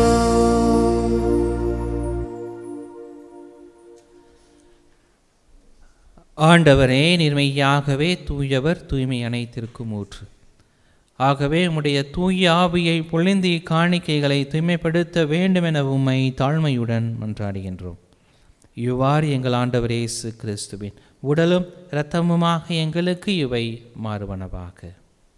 ஆண்டவரே நிர்மையாகவே தூயவர் தூய்மை அனைத்திற்கும் ஊற்று ஆகவே உம்முடைய தூய ஆவியை பொழிந்தி காணிக்கைகளை தூய்மைப்படுத்த வேண்டுமென உம்மை தாழ்மையுடன் மன்றாடுகின்றோம் இவ்வாறு எங்கள் ஆண்டவர் இயேசு கிறிஸ்துவின் உடலும் இரத்தமுமாக எங்களுக்கு இவை மாறுவனவாக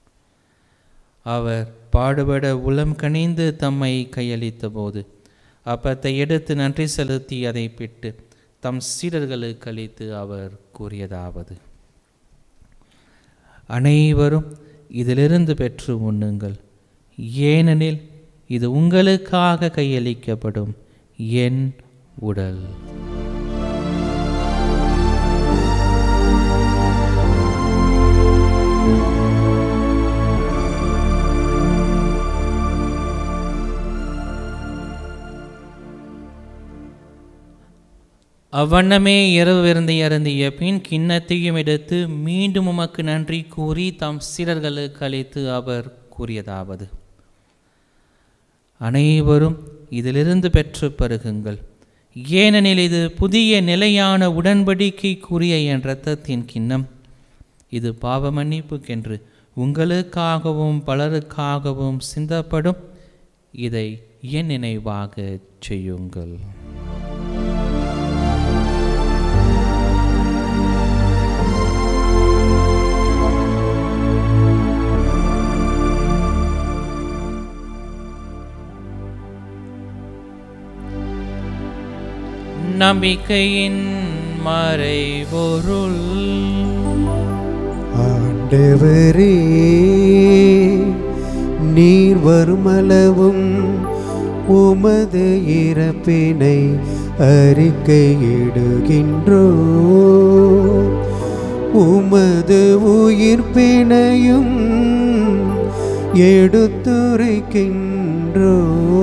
அவர் பாடுபட உளம் கனிந்து தம்மை கையளித்த போது அப்பத்தை எடுத்து நன்றி செலுத்தி அதை பிட்டு தம் சீடர்களுக்கு அளித்து அவர் கூறியதாவது அனைவரும் இதிலிருந்து பெற்று உண்ணுங்கள் ஏனெனில் இது உங்களுக்காக கையளிக்கப்படும் என் உடல் அவ்வண்ணமே இரவு விருந்தை அருந்திய பின் கிண்ணத்தையும் எடுத்து மீண்டும் உமக்கு நன்றி கூறி தாம் சீடர்களுக்கு அளித்து அவர் கூறியதாவது அனைவரும் இதிலிருந்து பெற்று பருகுங்கள் ஏனெனில் இது புதிய நிலையான உடன்படிக்கைக்குரிய என் இரத்தத்தின் கிண்ணம் இது பாவ மன்னிப்புக்கென்று உங்களுக்காகவும் பலருக்காகவும் சிந்தப்படும் இதை என் நினைவாக செய்யுங்கள் நம்பிக்கையின் மறைபொருள் ஆண்டவரே நீர் வருமளவும் உமது இறப்பினை அறிக்கையிடுகின்றோ உமது உயிர்ப்பினையும் எடுத்துரைக்கின்றோ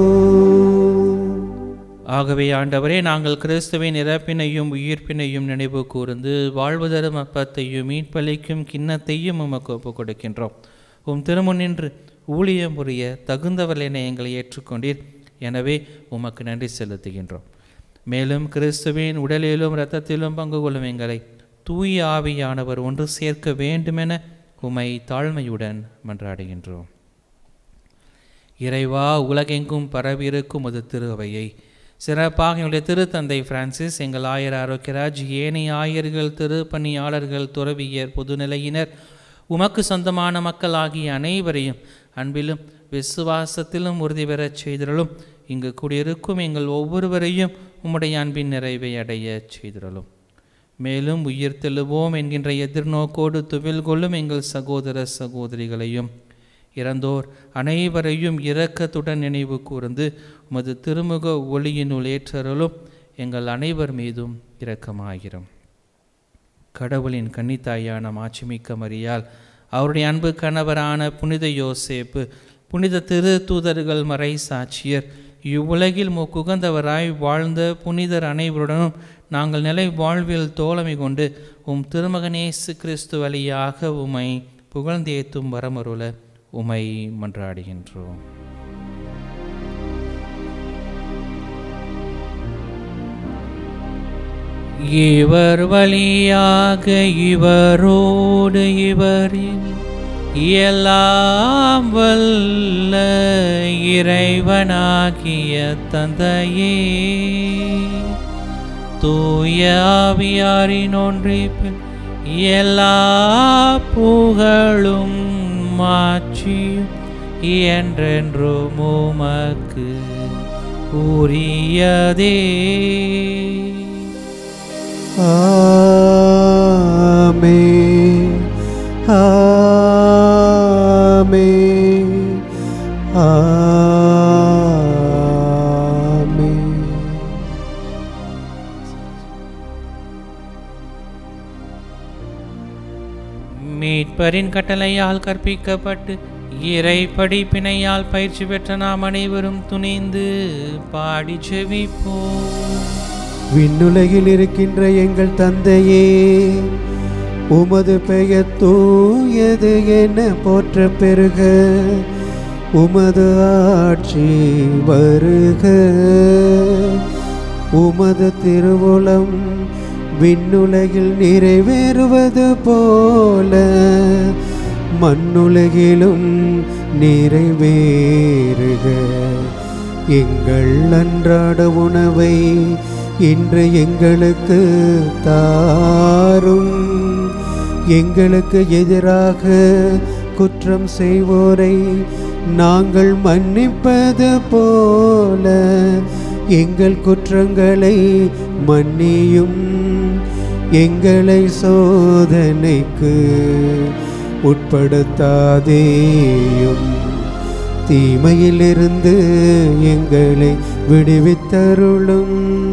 ஆகவே ஆண்டவரே நாங்கள் கிறிஸ்துவின் இறப்பினையும் உயிர்ப்பினையும் நினைவு கூர்ந்து வாழ்வு தரும் அப்பத்தையும் மீட்பளிக்கும் கிண்ணத்தையும் உமக்கு ஒப்புக் கொடுக்கின்றோம் உம் திருமுன்னின்று ஊழியம் புரிய தகுந்தவர்களென எங்களை ஏற்றுக்கொண்டீர் எனவே உமக்கு நன்றி செலுத்துகின்றோம் மேலும் கிறிஸ்துவின் உடலிலும் இரத்தத்திலும் பங்கு கொள்ளும் எங்களை தூய ஆவியானவர் ஒன்று சேர்க்க வேண்டுமென உமை தாழ்மையுடன் மன்றாடுகின்றோம் இறைவா உலகெங்கும் பரவியிருக்கும் அது திருவையை சிறப்பாக எங்களுடைய திருத்தந்தை பிரான்சிஸ் எங்கள் ஆயர் ஆரோக்கியராஜ் ஏனைய ஆயர்கள் திருப்பணியாளர்கள் துறவியர் பொதுநிலையினர் உமக்கு சொந்தமான மக்கள் ஆகிய அனைவரையும் அன்பிலும் விசுவாசத்திலும் உறுதி பெறச் செய்திடலும் இங்கு கூடியிருக்கும் எங்கள் ஒவ்வொருவரையும் உம்முடைய அன்பின் நிறைவை அடையச் செய்திடலும் மேலும் உயிர் தெழுவோம் என்கின்ற எதிர்நோக்கோடு துவில் கொள்ளும் எங்கள் சகோதர சகோதரிகளையும் இறந்தோர் அனைவரையும் இரக்கத்துடன் நினைவு கூர்ந்து உமது திருமுக ஒளியினுள் ஏற்றருளும் எங்கள் அனைவர் மீதும் இரக்கமாகிறோம் கடவுளின் கன்னித்தாயான மாட்சிமிக்க மரியால் அவருடைய அன்பு கணவரான புனித யோசேப்பு புனித திரு தூதர்கள் மறை சாட்சியர் இவ்வுலகில் முக்குகந்தவராய் வாழ்ந்த புனிதர் அனைவருடனும் நாங்கள் நிலை வாழ்வில் தோழமை கொண்டு உம் திருமகனேசு கிறிஸ்து வழியாக உமை புகழ்ந்தேத்தும் வரமருள உமை மன்றாடுகின்றோம் இவர் வழியாக இவரோடு இவரில் எல்லாம் வல்ல இறைவனாகிய தந்தையே தூய ஆவியாரின் ஒன்றிப்பில் எல்லா புகழும் மாட்சியும் என்றென்றும் உமக்கு உரியதே ஆமென் ஆமென் ஆமென் மீட்பரின் கட்டளையால் கற்பிக்கப்பட்டு இறை படிப்பினையால் பயிற்சி பெற்ற நாம் அனைவரும் துணிந்து பாடி செவிப்போம் விண்ணுலகில் இருக்கின்ற எங்கள் தந்தையே உமது பெயர் தூயது என போற்ற பெருக உமது ஆட்சி வருக உமது திருவுளம் விண்ணுலகில் நிறைவேறுவது போல மண்ணுலகிலும் நிறைவேறுக எங்கள் அன்றாட உணவை இன்று எங்களுக்கு தாரும் எங்களுக்கு எதிராக குற்றம் செய்வோரை நாங்கள் மன்னிப்பது போல எங்கள் குற்றங்களை மன்னியும் எங்களை சோதனைக்கு உட்படுத்தாதேயும் தீமையிலிருந்து எங்களை விடுவித்தருளும்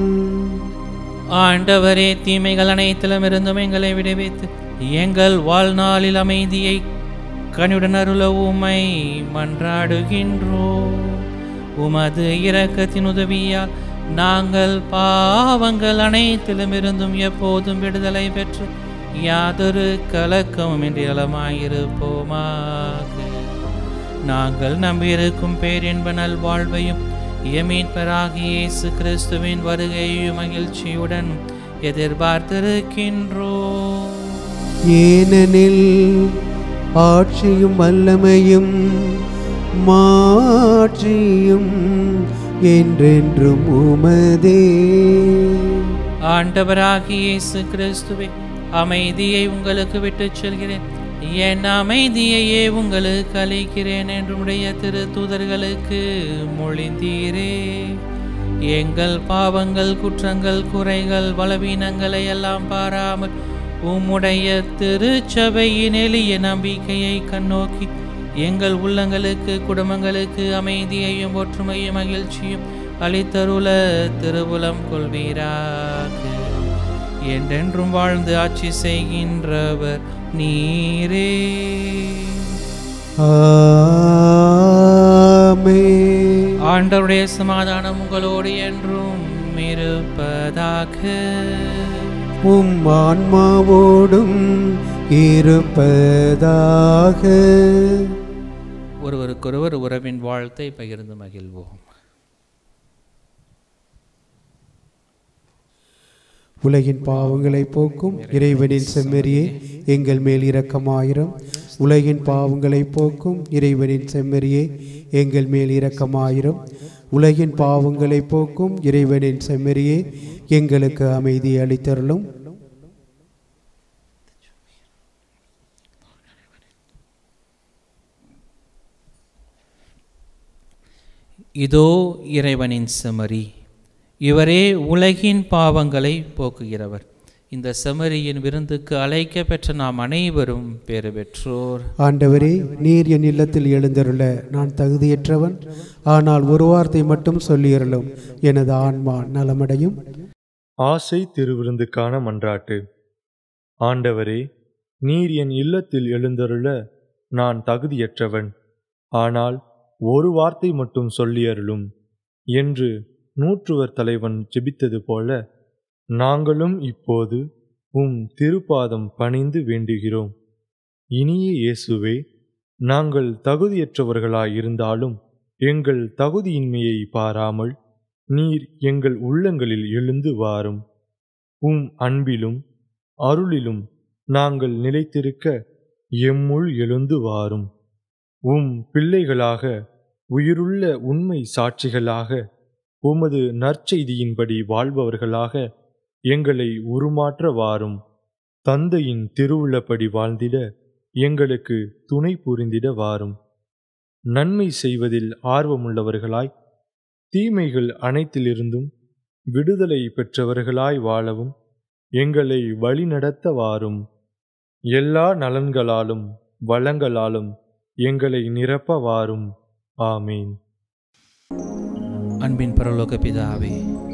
ஆண்டவரே தீமைகள் அனைத்திலும் இருந்தும் எங்களை விடுவித்து எங்கள் வாழ்நாளில் அமைதியை கனியுடன் அருள உமை மன்றாடுகின்றோம் உமது இரக்கத்தின் உதவியால் நாங்கள் பாவங்கள் அனைத்திலும் இருந்தும் எப்போதும் விடுதலை பெற்று யாதொரு கலக்கமும் இன்றி இளமாயிருப்போமாக நாங்கள் நம்பியிருக்கும் பேரின்ப நல்வாழ்வையும் எமீட்பராகிய இயேசு கிறிஸ்துவின் வருகையும் மகிழ்ச்சியுடன் எதிர்பார்த்திருக்கின்றோம் ஏனெனில் ஆட்சியும் வல்லமையும் மாட்சியும் என்றென்றும் உமதே ஆண்டவராகிய இயேசு கிறிஸ்துவே அமைதியை உங்களுக்கு விட்டுச் செல்கிறேன் என் அமைதியையே உங்களுக்கு அளிக்கிறேன் என்றுடைய திரு தூதர்களுக்கு மொழிந்தீரே எங்கள் பாவங்கள் குற்றங்கள் குறைகள் பலவீனங்களை எல்லாம் பாராமல் உம்முடைய திருச்சபையின் எளிய நம்பிக்கையை கண்ணோக்கி எங்கள் உள்ளங்களுக்கு குடும்பங்களுக்கு அமைதியையும் ஒற்றுமையும் மகிழ்ச்சியும் அளித்தருள திருவுலம் கொள்வீராக என்றென்றும் வாழ்ந்து ஆட்சி செய்கின்றவர் நீரே ஆமென். ஆண்டவருடைய சமாதானம் உங்களோடு என்றும் இருப்பதாக உம் ஆன்மாவோடும் இருப்பதாக ஒருவருக்கொருவர் உறவின் வாழ்த்தை பகிர்ந்து மகிழ்வோம் உலகின் பாவங்களை போக்கும் இறைவனின் செம்மறியே எங்கள் மேல் இரக்கமாயிரம் உலகின் பாவங்களை போக்கும் இறைவனின் செம்மறியே எங்கள் மேல் இரக்கமாயிரம் உலகின் பாவங்களை போக்கும் இறைவனின் செம்மறியே எங்களுக்கு அமைதி அளித்தருளும் இதோ இறைவனின் செமரி இவரே உலகின் பாவங்களை போக்குகிறவர் இந்த செமரியின் விருந்துக்கு அழைக்க பெற்ற நாம் அனைவரும் பேறு பெற்றோர் ஆண்டவரே நீர் என் இல்லத்தில் எழுந்தருள நான் தகுதியற்றவன் ஆனால் ஒரு வார்த்தை மட்டும் சொல்லியருளும் எனது ஆன்மா நலமடையும் ஆசை திருவிருந்துக்கான மன்றாட்டு ஆண்டவரே நீர் என் இல்லத்தில் எழுந்தருள நான் தகுதியற்றவன் ஆனால் ஒரு வார்த்தை மட்டும் சொல்லியருளும் என்று நூற்றுவர் தலைவன் ஜெபித்தது போல நாங்களும் இப்போது உம் திருப்பாதம் பணிந்து வேண்டுகிறோம் இனிய இயேசுவே நாங்கள் தகுதியற்றவர்களாயிருந்தாலும் எங்கள் தகுதியின்மையை பாராமல் நீர் எங்கள் உள்ளங்களில் எழுந்து வாரும் உம் அன்பிலும் அருளிலும் நாங்கள் நிலைத்திருக்க எம்முள் எழுந்து வாரும் உம் பிள்ளைகளாக உயிருள்ள உண்மை சாட்சிகளாக உமது நற்செய்தியின்படி வாழ்பவர்களாக எங்களை உருமாற்ற வாரும் தந்தையின் திருவுள்ளப்படி வாழ்ந்திட எங்களுக்கு துணை புரிந்திட வாரும் நன்மை செய்வதில் ஆர்வமுள்ளவர்களாய் தீமைகள் அனைத்திலிருந்தும் விடுதலை பெற்றவர்களாய் வாழவும் எங்களை வழிநடத்த வாரும் எல்லா நலன்களாலும் வளங்களாலும் எங்களை நிரப்ப வாரும் ஆமீன் அன்பின் பரலோக பிதாவே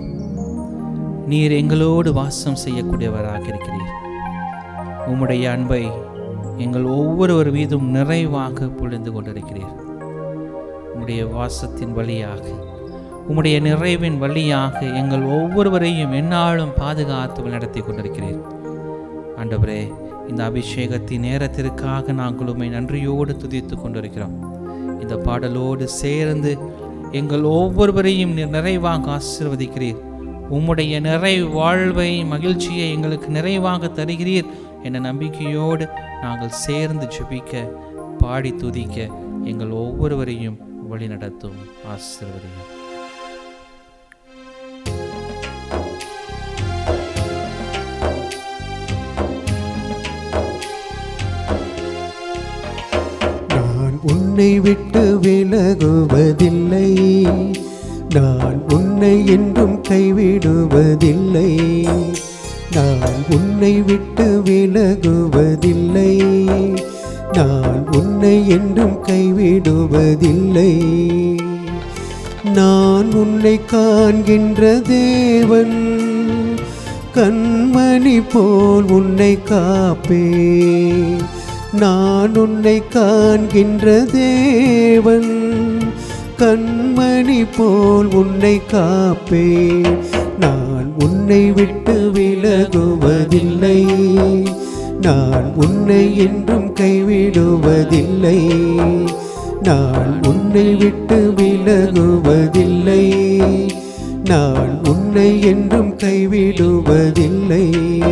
நீர் எங்களோடு வாசம் செய்யக்கூடியவராக இருக்கிறீர் உம்முடைய அன்பை எங்கள் ஒவ்வொருவர் மீதும் நிறைவாக பொழிந்து கொண்டிருக்கிறீர் உம்முடைய வாசத்தின் வழியாக உம்முடைய நிறைவின் வழியாக எங்கள் ஒவ்வொருவரையும் எந்நாளும் பாதுகாத்து நடத்தி கொண்டிருக்கிறீர் ஆண்டவரே இந்த அபிஷேகத்தின் நேரத்திற்காக நாங்கள் உம்மை நன்றியோடு துதித்துக் கொண்டிருக்கிறோம் இந்த பாடலோடு சேர்ந்து எங்கள் ஒவ்வொருவரையும் நீர் நிறைவாக ஆசீர்வதிக்கிறீர் உம்முடைய நிறை வாழ்வை மகிழ்ச்சியை எங்களுக்கு நிறைவாக தருகிறீர் என்ற நம்பிக்கையோடு நாங்கள் சேர்ந்து ஜெபிக்க பாடி துதிக்க எங்கள் ஒவ்வொருவரையும் வழிநடத்தும் ஆசீர்வதியும் நான் உன்னை விட்டு விலகுவதில்லை நான் உன்னை என்றும் கைவிடுவதில்லை நான் உன்னை விட்டு விலகுவதில்லை நான் உன்னை என்றும் கைவிடுவதில்லை நான் உன்னை காண்கின்ற தேவன் கண்மணி போல் உன்னை காப்பேன் நான் உன்னை காண்கின்ற தேவன் கண்மணி போல் உன்னை காப்பேன் நான் உன்னை விட்டு விலகுவதில்லை நான் உன்னை என்றும் கைவிடுவதில்லை நான் உன்னை விட்டு விலகுவதில்லை நான் உன்னை என்றும் கைவிடுவதில்லை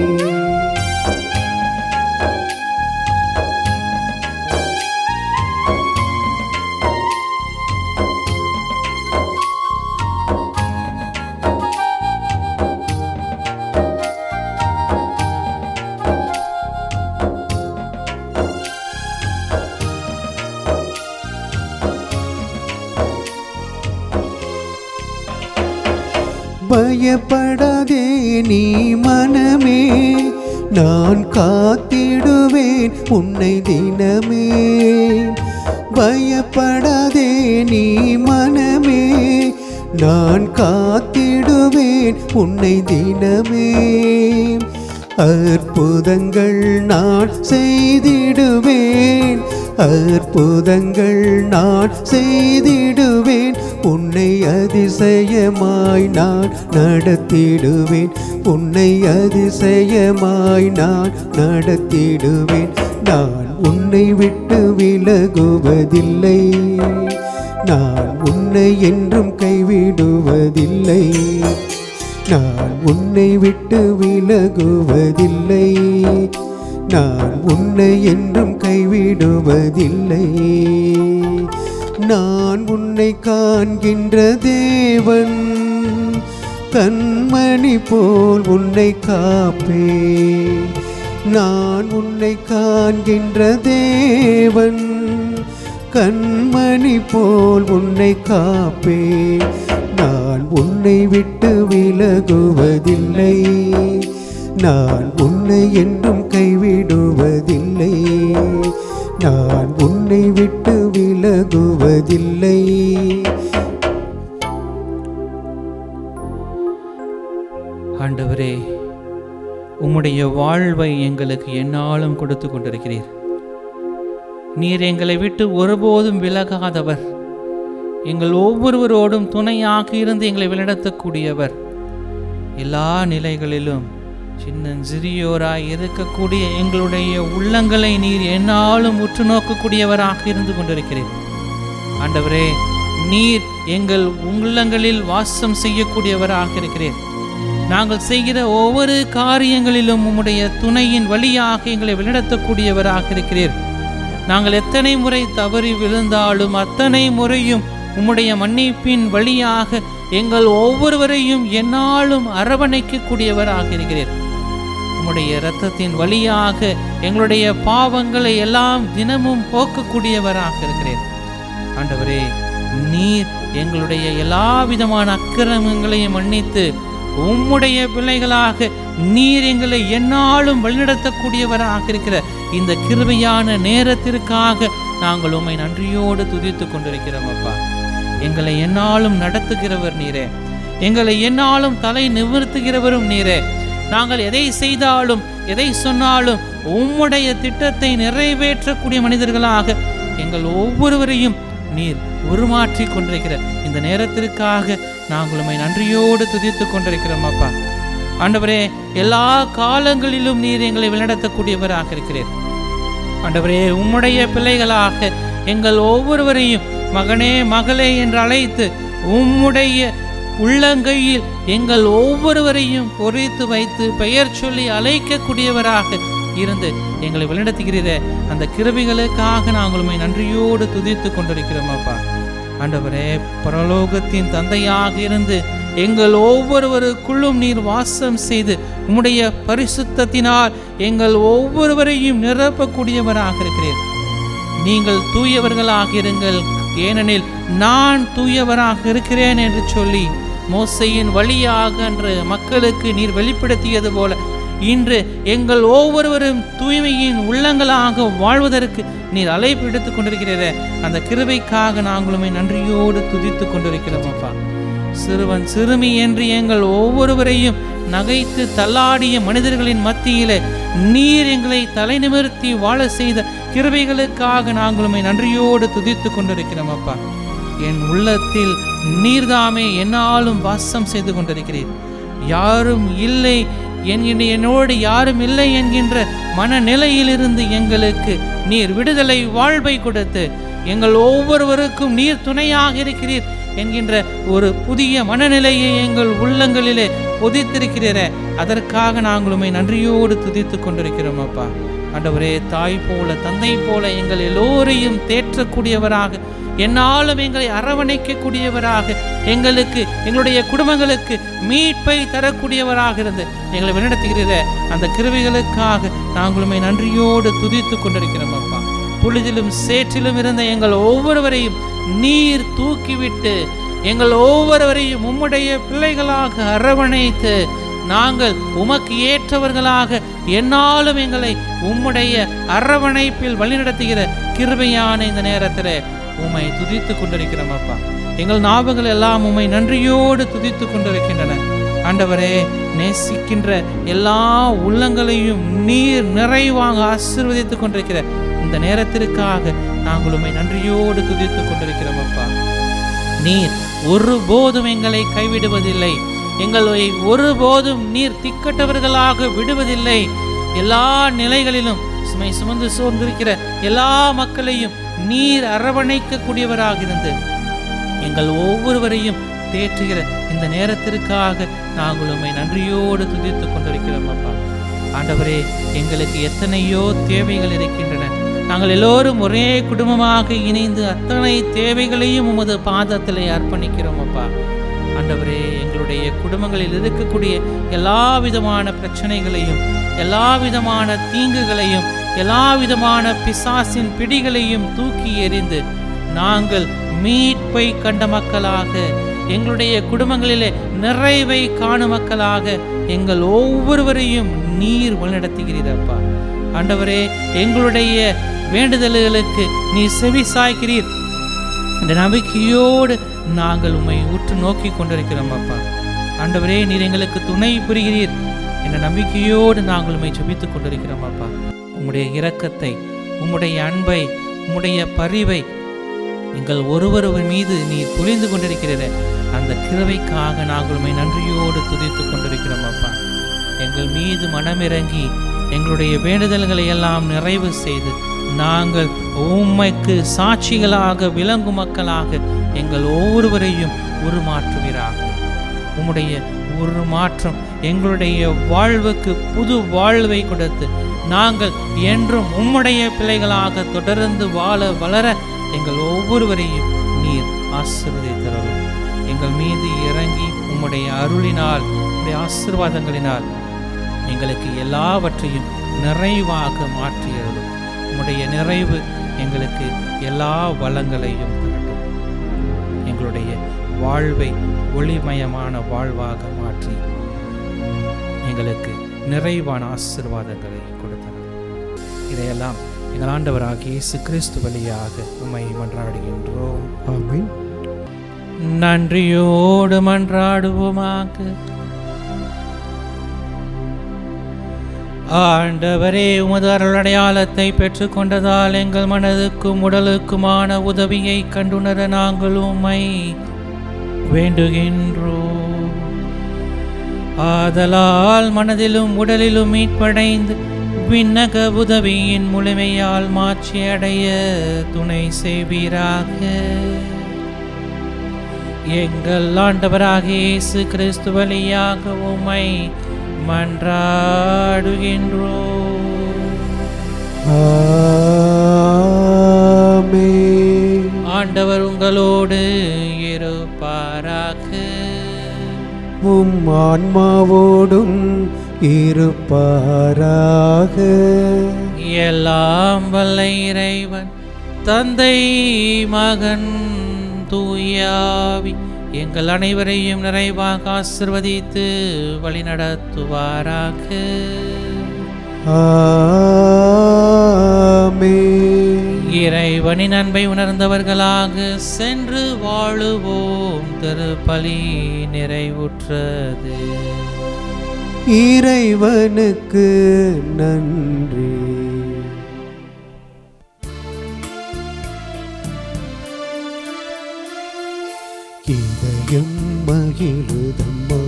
பயப்படாதே நீ மனமே நான் காத்திடுவேன் உன்னை தினமே பயப்படாதே நீ மனமே நான் காத்திடுவேன் உன்னை தினமே அற்புதங்கள் நான் செய்திடுவேன் அற்புதங்கள் நான் செய்திடுவேன் உன்னை அதிசயமாய் நான் நடத்திடுவேன் உன்னை அதிசயமாய் நான் நடத்திடுவேன் நான் உன்னை விட்டு விலகுவதில்லை நான் உன்னை என்றும் கைவிடுவதில்லை நான் உன்னை விட்டு விலகுவதில்லை நான் உன்னை என்றும் கைவிடுவதில்லை நான் உன்னை காண்கின்ற தேவன் கண்மணி போல் உன்னை காப்பேன் நான் உன்னை காண்கின்ற தேவன் கண்மணி போல் உன்னை காப்பேன் நான் உன்னை விட்டு விலகுவதில்லை நான் உன்னை என்றும் கைவிடுவதில்லை நான் உன்னை விட்டு விலகுவதில்லை ஆண்டவரே உம்முடைய வாழ்வை எங்களுக்கு எந்நாளும் கொடுத்து கொண்டிருக்கிறீர் நீர் எங்களை விட்டு ஒருபோதும் விலகாதவர் எங்கள் ஒவ்வொருவரோடும் துணையாக இருந்து எங்களை வழிநடத்தக்கூடியவர் எல்லா நிலைகளிலும் சின்னஞ்சிறியோராய் இருக்கக்கூடிய எங்களுடைய உள்ளங்களை நீர் எந்நாளும் உற்று நோக்கக்கூடியவராக இருந்து கொண்டிருக்கிறீர் ஆண்டவரே நீர் எங்கள் உள்ளங்களில் வாசம் செய்யக்கூடியவராக இருக்கிறீர் நாங்கள் செய்கிற ஒவ்வொரு காரியங்களிலும் உம்முடைய துணையின் வழியாக எங்களை வழிநடத்தக்கூடியவராக இருக்கிறீர் நாங்கள் எத்தனை முறை தவறி விழுந்தாலும் அத்தனை முறையும் உம்முடைய மன்னிப்பின் வழியாக எங்கள் ஒவ்வொருவரையும் எந்நாளும் அரவணைக்கக்கூடியவராக இருக்கிறீர் உம்முடைய இரத்தத்தின் வழியாக எங்களுடைய பாவங்களை எல்லாம் தினமும் போக்கக்கூடியவராக இருக்கிறீர் ஆண்டவரே நீர் எங்களுடைய எல்லா விதமான அக்கிரமங்களையும் மன்னித்து உம்முடைய பிள்ளைகளாக நீர் எங்களை எந்நாளும் வழிநடத்தக்கூடியவராக இருக்கிற இந்த கிருபையான நேரத்திற்காக நாங்கள் உம்மை நன்றியோடு துதித்துக் கொண்டிருக்கிறோம் அப்பா எங்களை எந்நாளும் நடத்துகிறவர் நீரே எங்களை எந்நாளும் தலை நிமிர்த்துகிறவரும் நீரே நாங்கள் எதை செய்தாலும் எதை சொன்னாலும் உம்முடைய திட்டத்தை நிறைவேற்றக்கூடிய மனிதர்களாக எங்கள் ஒவ்வொருவரையும் நீர் உருமாற்றி கொண்டிருக்கிற இந்த நேரத்திற்காக நாங்கள் உம்மை நன்றியோடு துதித்துக் கொண்டிருக்கிறோம் அப்பா ஆண்டவரே எல்லா காலங்களிலும் நீர் எங்களை வழிநடத்தக்கூடியவராக இருக்கிறீர் ஆண்டவரே உம்முடைய பிள்ளைகளாக எங்கள் ஒவ்வொருவரையும் மகனே மகளே என்று அழைத்து உம்முடைய உள்ளங்கையில் எங்கள் ஒவ்வொருவரையும் பொறித்து வைத்து பெயர் சொல்லி அழைக்கக்கூடியவராக இருந்து எங்களை வழிநடத்துகிறீரே அந்த கிருபிகளுக்காக நாங்கள் உம்மை நன்றியோடு துதித்து கொண்டிருக்கிறோம் அப்பா ஆண்டவரே பரலோகத்தின் தந்தையாக இருந்து எங்கள் ஒவ்வொருவருக்குள்ளும் நீர் வாசம் செய்து உம்முடைய பரிசுத்தத்தினால் எங்கள் ஒவ்வொருவரையும் நிரப்பக்கூடியவராக இருக்கிறீர் நீங்கள் தூயவர்களாக இருங்கள் ஏனெனில் நான் தூயவராக இருக்கிறேன் என்று சொல்லி மோசையின் வழியாக அன்று மக்களுக்கு நீர் வெளிப்படுத்தியது போல இன்று எங்கள் ஒவ்வொருவரும் தூய்மையின் உள்ளங்களாக வாழ்வதற்கு நீர் அழைப்பு எடுத்துக் கொண்டிருக்கிறீரே அந்த கிருபைக்காக நாங்களுமே நன்றியோடு துதித்துக் கொண்டிருக்கிறோம் அப்பா சிறுவன் சிறுமி என்று எங்கள் ஒவ்வொருவரையும் நகைத்து தள்ளாடிய மனிதர்களின் மத்தியிலே நீர் எங்களை தலை நிமிர்த்தி வாழ செய்த கிருபைகளுக்காக நாங்களுமே நன்றியோடு துதித்துக் கொண்டிருக்கிறோம் அப்பா என் உள்ளத்தில் நீர்தாமே என்னாலும் வாசம் செய்து கொண்டிருக்கிறீர் யாரும் இல்லை என்கின்ற என்னோடு யாரும் இல்லை என்கின்ற மனநிலையிலிருந்து எங்களுக்கு நீர் விடுதலை வாழ்வை கொடுத்து எங்கள் ஒவ்வொருவருக்கும் நீர் துணையாக இருக்கிறீர் என்கின்ற ஒரு புதிய மனநிலையை எங்கள் உள்ளங்களிலே பொதித்திருக்கிறீரே அதற்காக நாங்கள் உம்மை நன்றியோடு துதித்துக் கொண்டிருக்கிறோம் அப்பா ஆண்டவரே தாய் போல தந்தை போல எங்கள் எல்லோரையும் தேற்றக்கூடியவராக என்னாலும் எங்களை அரவணைக்கக்கூடியவராக எங்களுக்கு எங்களுடைய குடும்பங்களுக்கு மீட்பை தரக்கூடியவராக இருந்து எங்களை வழிநடத்துகிறீர அந்த கிருவிகளுக்காக நாங்களுமே நன்றியோடு துதித்துக் கொண்டிருக்கிறோம் அப்பா புழுதிலும் சேற்றிலும் இருந்த எங்கள் ஒவ்வொருவரையும் நீர் தூக்கிவிட்டு எங்கள் ஒவ்வொருவரையும் உம்முடைய பிள்ளைகளாக அரவணைத்து நாங்கள் உமக்கு ஏற்றவர்களாக என்னாலும் எங்களை உம்முடைய அரவணைப்பில் வழிநடத்துகிற கிருபையான இந்த நேரத்தில் உம்மை துதித்துக் கொண்டிருக்கிறோம் அப்பா எங்கள் ஞாபகங்கள் எல்லாம் உம்மை நன்றியோடு துதித்துக் கொண்டிருக்கின்றன ஆண்டவரே நேசிக்கின்ற எல்லா உள்ளங்களையும் நீர் நிறைவாக ஆசீர்வதித்துக் கொண்டிருக்கிற இந்த நேரத்திற்காக நாங்கள் உம்மை நன்றியோடு துதித்துக் கொண்டிருக்கிறோம் அப்பா நீர் ஒருபோதும் எங்களை கைவிடுவதில்லை எங்களை ஒருபோதும் நீர் திக்கட்டவர்களாக விடுவதில்லை எல்லா நிலைகளிலும் சுமை சுமந்து சோர்ந்திருக்கிற எல்லா மக்களையும் நீர் அரவணைக்கக்கூடியவராக இருந்து எங்கள் ஒவ்வொருவரையும் தேற்றுகிற இந்த நேரத்திற்காக நாங்கள் உம்மை நன்றியோடு துதித்துக் கொண்டிருக்கிறோம் அப்பா ஆண்டவரே எங்களுக்கு எத்தனையோ தேவைகள் இருக்கின்றன நாங்கள் எல்லோரும் ஒரே குடும்பமாக இணைந்து அத்தனை தேவைகளையும் உமது பாதத்திலே அர்ப்பணிக்கிறோம் அப்பா ஆண்டவரே எங்களுடைய குடும்பங்களில் இருக்கக்கூடிய எல்லா விதமான பிரச்சனைகளையும் எல்லா விதமான தீங்குகளையும் எல்லா விதமான பிசாசின் பிடிகளையும் தூக்கி எறிந்து நாங்கள் மீட்பை கண்ட மக்களாக எங்களுடைய குடும்பங்களிலே நிறைவை காணும் மக்களாக எங்கள் ஒவ்வொருவரையும் நீர் வழிநடத்துகிறீரப்பா ஆண்டவரே எங்களுடைய வேண்டுதல்களுக்கு நீ செவி சாய்க்கிறீர் இந்த நம்பிக்கையோடு நாங்கள் உம்மை உற்று நோக்கி கொண்டிருக்கிறோம் அப்பா ஆண்டவரே நீர் எங்களுக்கு துணை புரிகிறீர் என்ற நம்பிக்கையோடு நாங்கள் உம்மை ஜெபித்துக் கொண்டிருக்கிறோம் அப்பா உம்முடைய இரக்கத்தை உம்முடைய அன்பை உம்முடைய பரிவை எங்கள் ஒருவரவர் மீது நீர் புரிந்து கொண்டிருக்கிறீர அந்த கிருபைக்காக நாங்கள் உம்மை நன்றியோடு துதித்துக் கொண்டிருக்கிறோம் அப்பா எங்கள் மீது மனமிறங்கி எங்களுடைய வேண்டுதல்களை எல்லாம் நிறைவு செய்து நாங்கள் உம்மைக்கு சாட்சிகளாக விளங்கும் மக்களாக எங்கள் ஒவ்வொருவரையும் உருமாற்றுவீராக உம்முடைய ஒரு மாற்றம் எங்களுடைய வாழ்வுக்கு புது வாழ்வை கொடுத்து நாங்கள் என்றும் உம்முடைய பிள்ளைகளாக தொடர்ந்து வாழ வளர எங்கள் ஒவ்வொருவரையும் நீர் ஆசீர்வதித்தரவும் எங்கள் மீது இறங்கி உம்முடைய அருளினால் உம்முடைய ஆசீர்வாதங்களினால் எங்களுக்கு எல்லாவற்றையும் நிறைவாக மாற்றியருளும் உம்முடைய நிறைவு எங்களுக்கு எல்லா வளங்களையும் தரட்டும் எங்களுடைய வாழ்வை ஒளிமயமான வாழ்வாக மாற்றி எங்களுக்கு நிறைவான ஆசீர்வாதங்களை கொடுத்தனர் இதையெல்லாம் எங்கள் ஆண்டவராகிய இயேசு கிறிஸ்து வழியாக உம்மை மன்றாடுகின்றோம் ஆமென் நன்றியோடு மன்றாடுவோமாக ஆண்டவரே உமது அருள் அடையாளத்தை பெற்றுக்கொண்டதால் எங்கள் மனதுக்கும் உடலுக்குமான உதவியை கண்டுணர நாங்கள் உம்மை வேண்டுகின்றோம் ஆதலால் மனதிலும் உடலிலும் மீட்படைந்து விண்ணக உதவியின் முழுமையால் மாற்றி அடைய துணை செய்வீராக எங்கள் ஆண்டவராகிய இயேசு கிறிஸ்து வழியாக உம்மை மன்றாடுகின்றோம் ஆமென் ஆண்டவர் உங்களோடு இருப்பாராக உம் ஆன்மாவோடும் இருப்பாராக எல்லாம் வல்ல இறைவன் தந்தை மகன் தூயாவி எங்கள் அனைவரையும் நிறைவாக ஆசிர்வதித்து வழிநடத்துவாராக ஆமென் இறைவனின் அன்பை உணர்ந்தவர்களாக சென்று வாழுவோம் திருப்பலி நிறைவுற்றது இறைவனுக்கு நன்றி இதயம் மகிழுதம்மா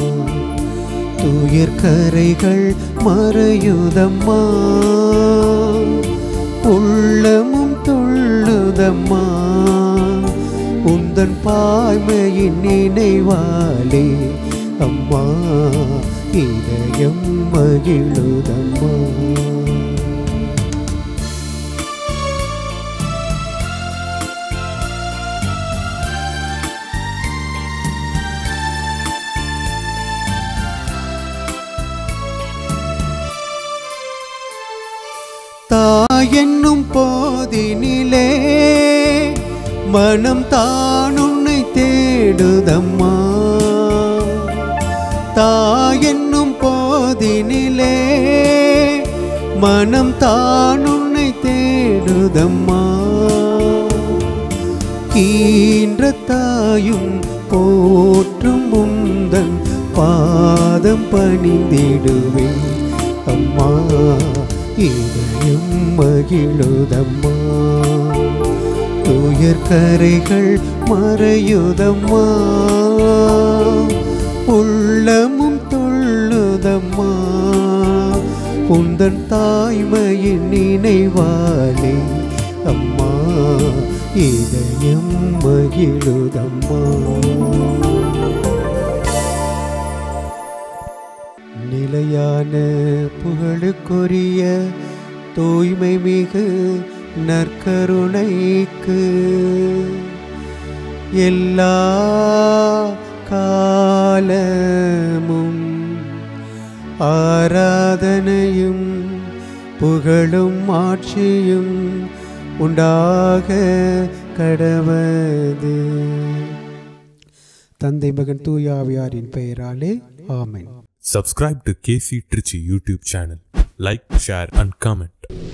துயர் கரைகள் மறையுதம்மா உள்ளமும் துள்ளுதம்மா உந்தன் பாய்மையின் நினைவாலே அம்மா இதயம் மகிழுதம்மா தாயென்னும் போதினிலே மனம் தான் உன்னை தேடுதம்மா தாயென்னும் போதினிலே மனம் தான் உன்னை தேடுதம்மா கீன்ற தாயும் போற்றும் முந்தன் பாதம் பணிந்திடுவேன் அம்மா இதயம் மகிழுதம்மா துயர் கரைகள் மறையுதம்மா உள்ளமும் துள்ளுதம்மா உந்தன் தாய்மையின் நினைவாலே அம்மா இதயம் மகிழுதம்மா நிலையான புகழுக்குரிய தூய்மை மிகு நற்கருணைக்கு எல்லா காலமும் ஆராதனையும் புகழும் ஆட்சியும் உண்டாக கடவது தந்தை மகன் தூயாவியாரின் பெயராலே ஆமென் Subscribe to KC Trichy YouTube channel. Like, share, and comment.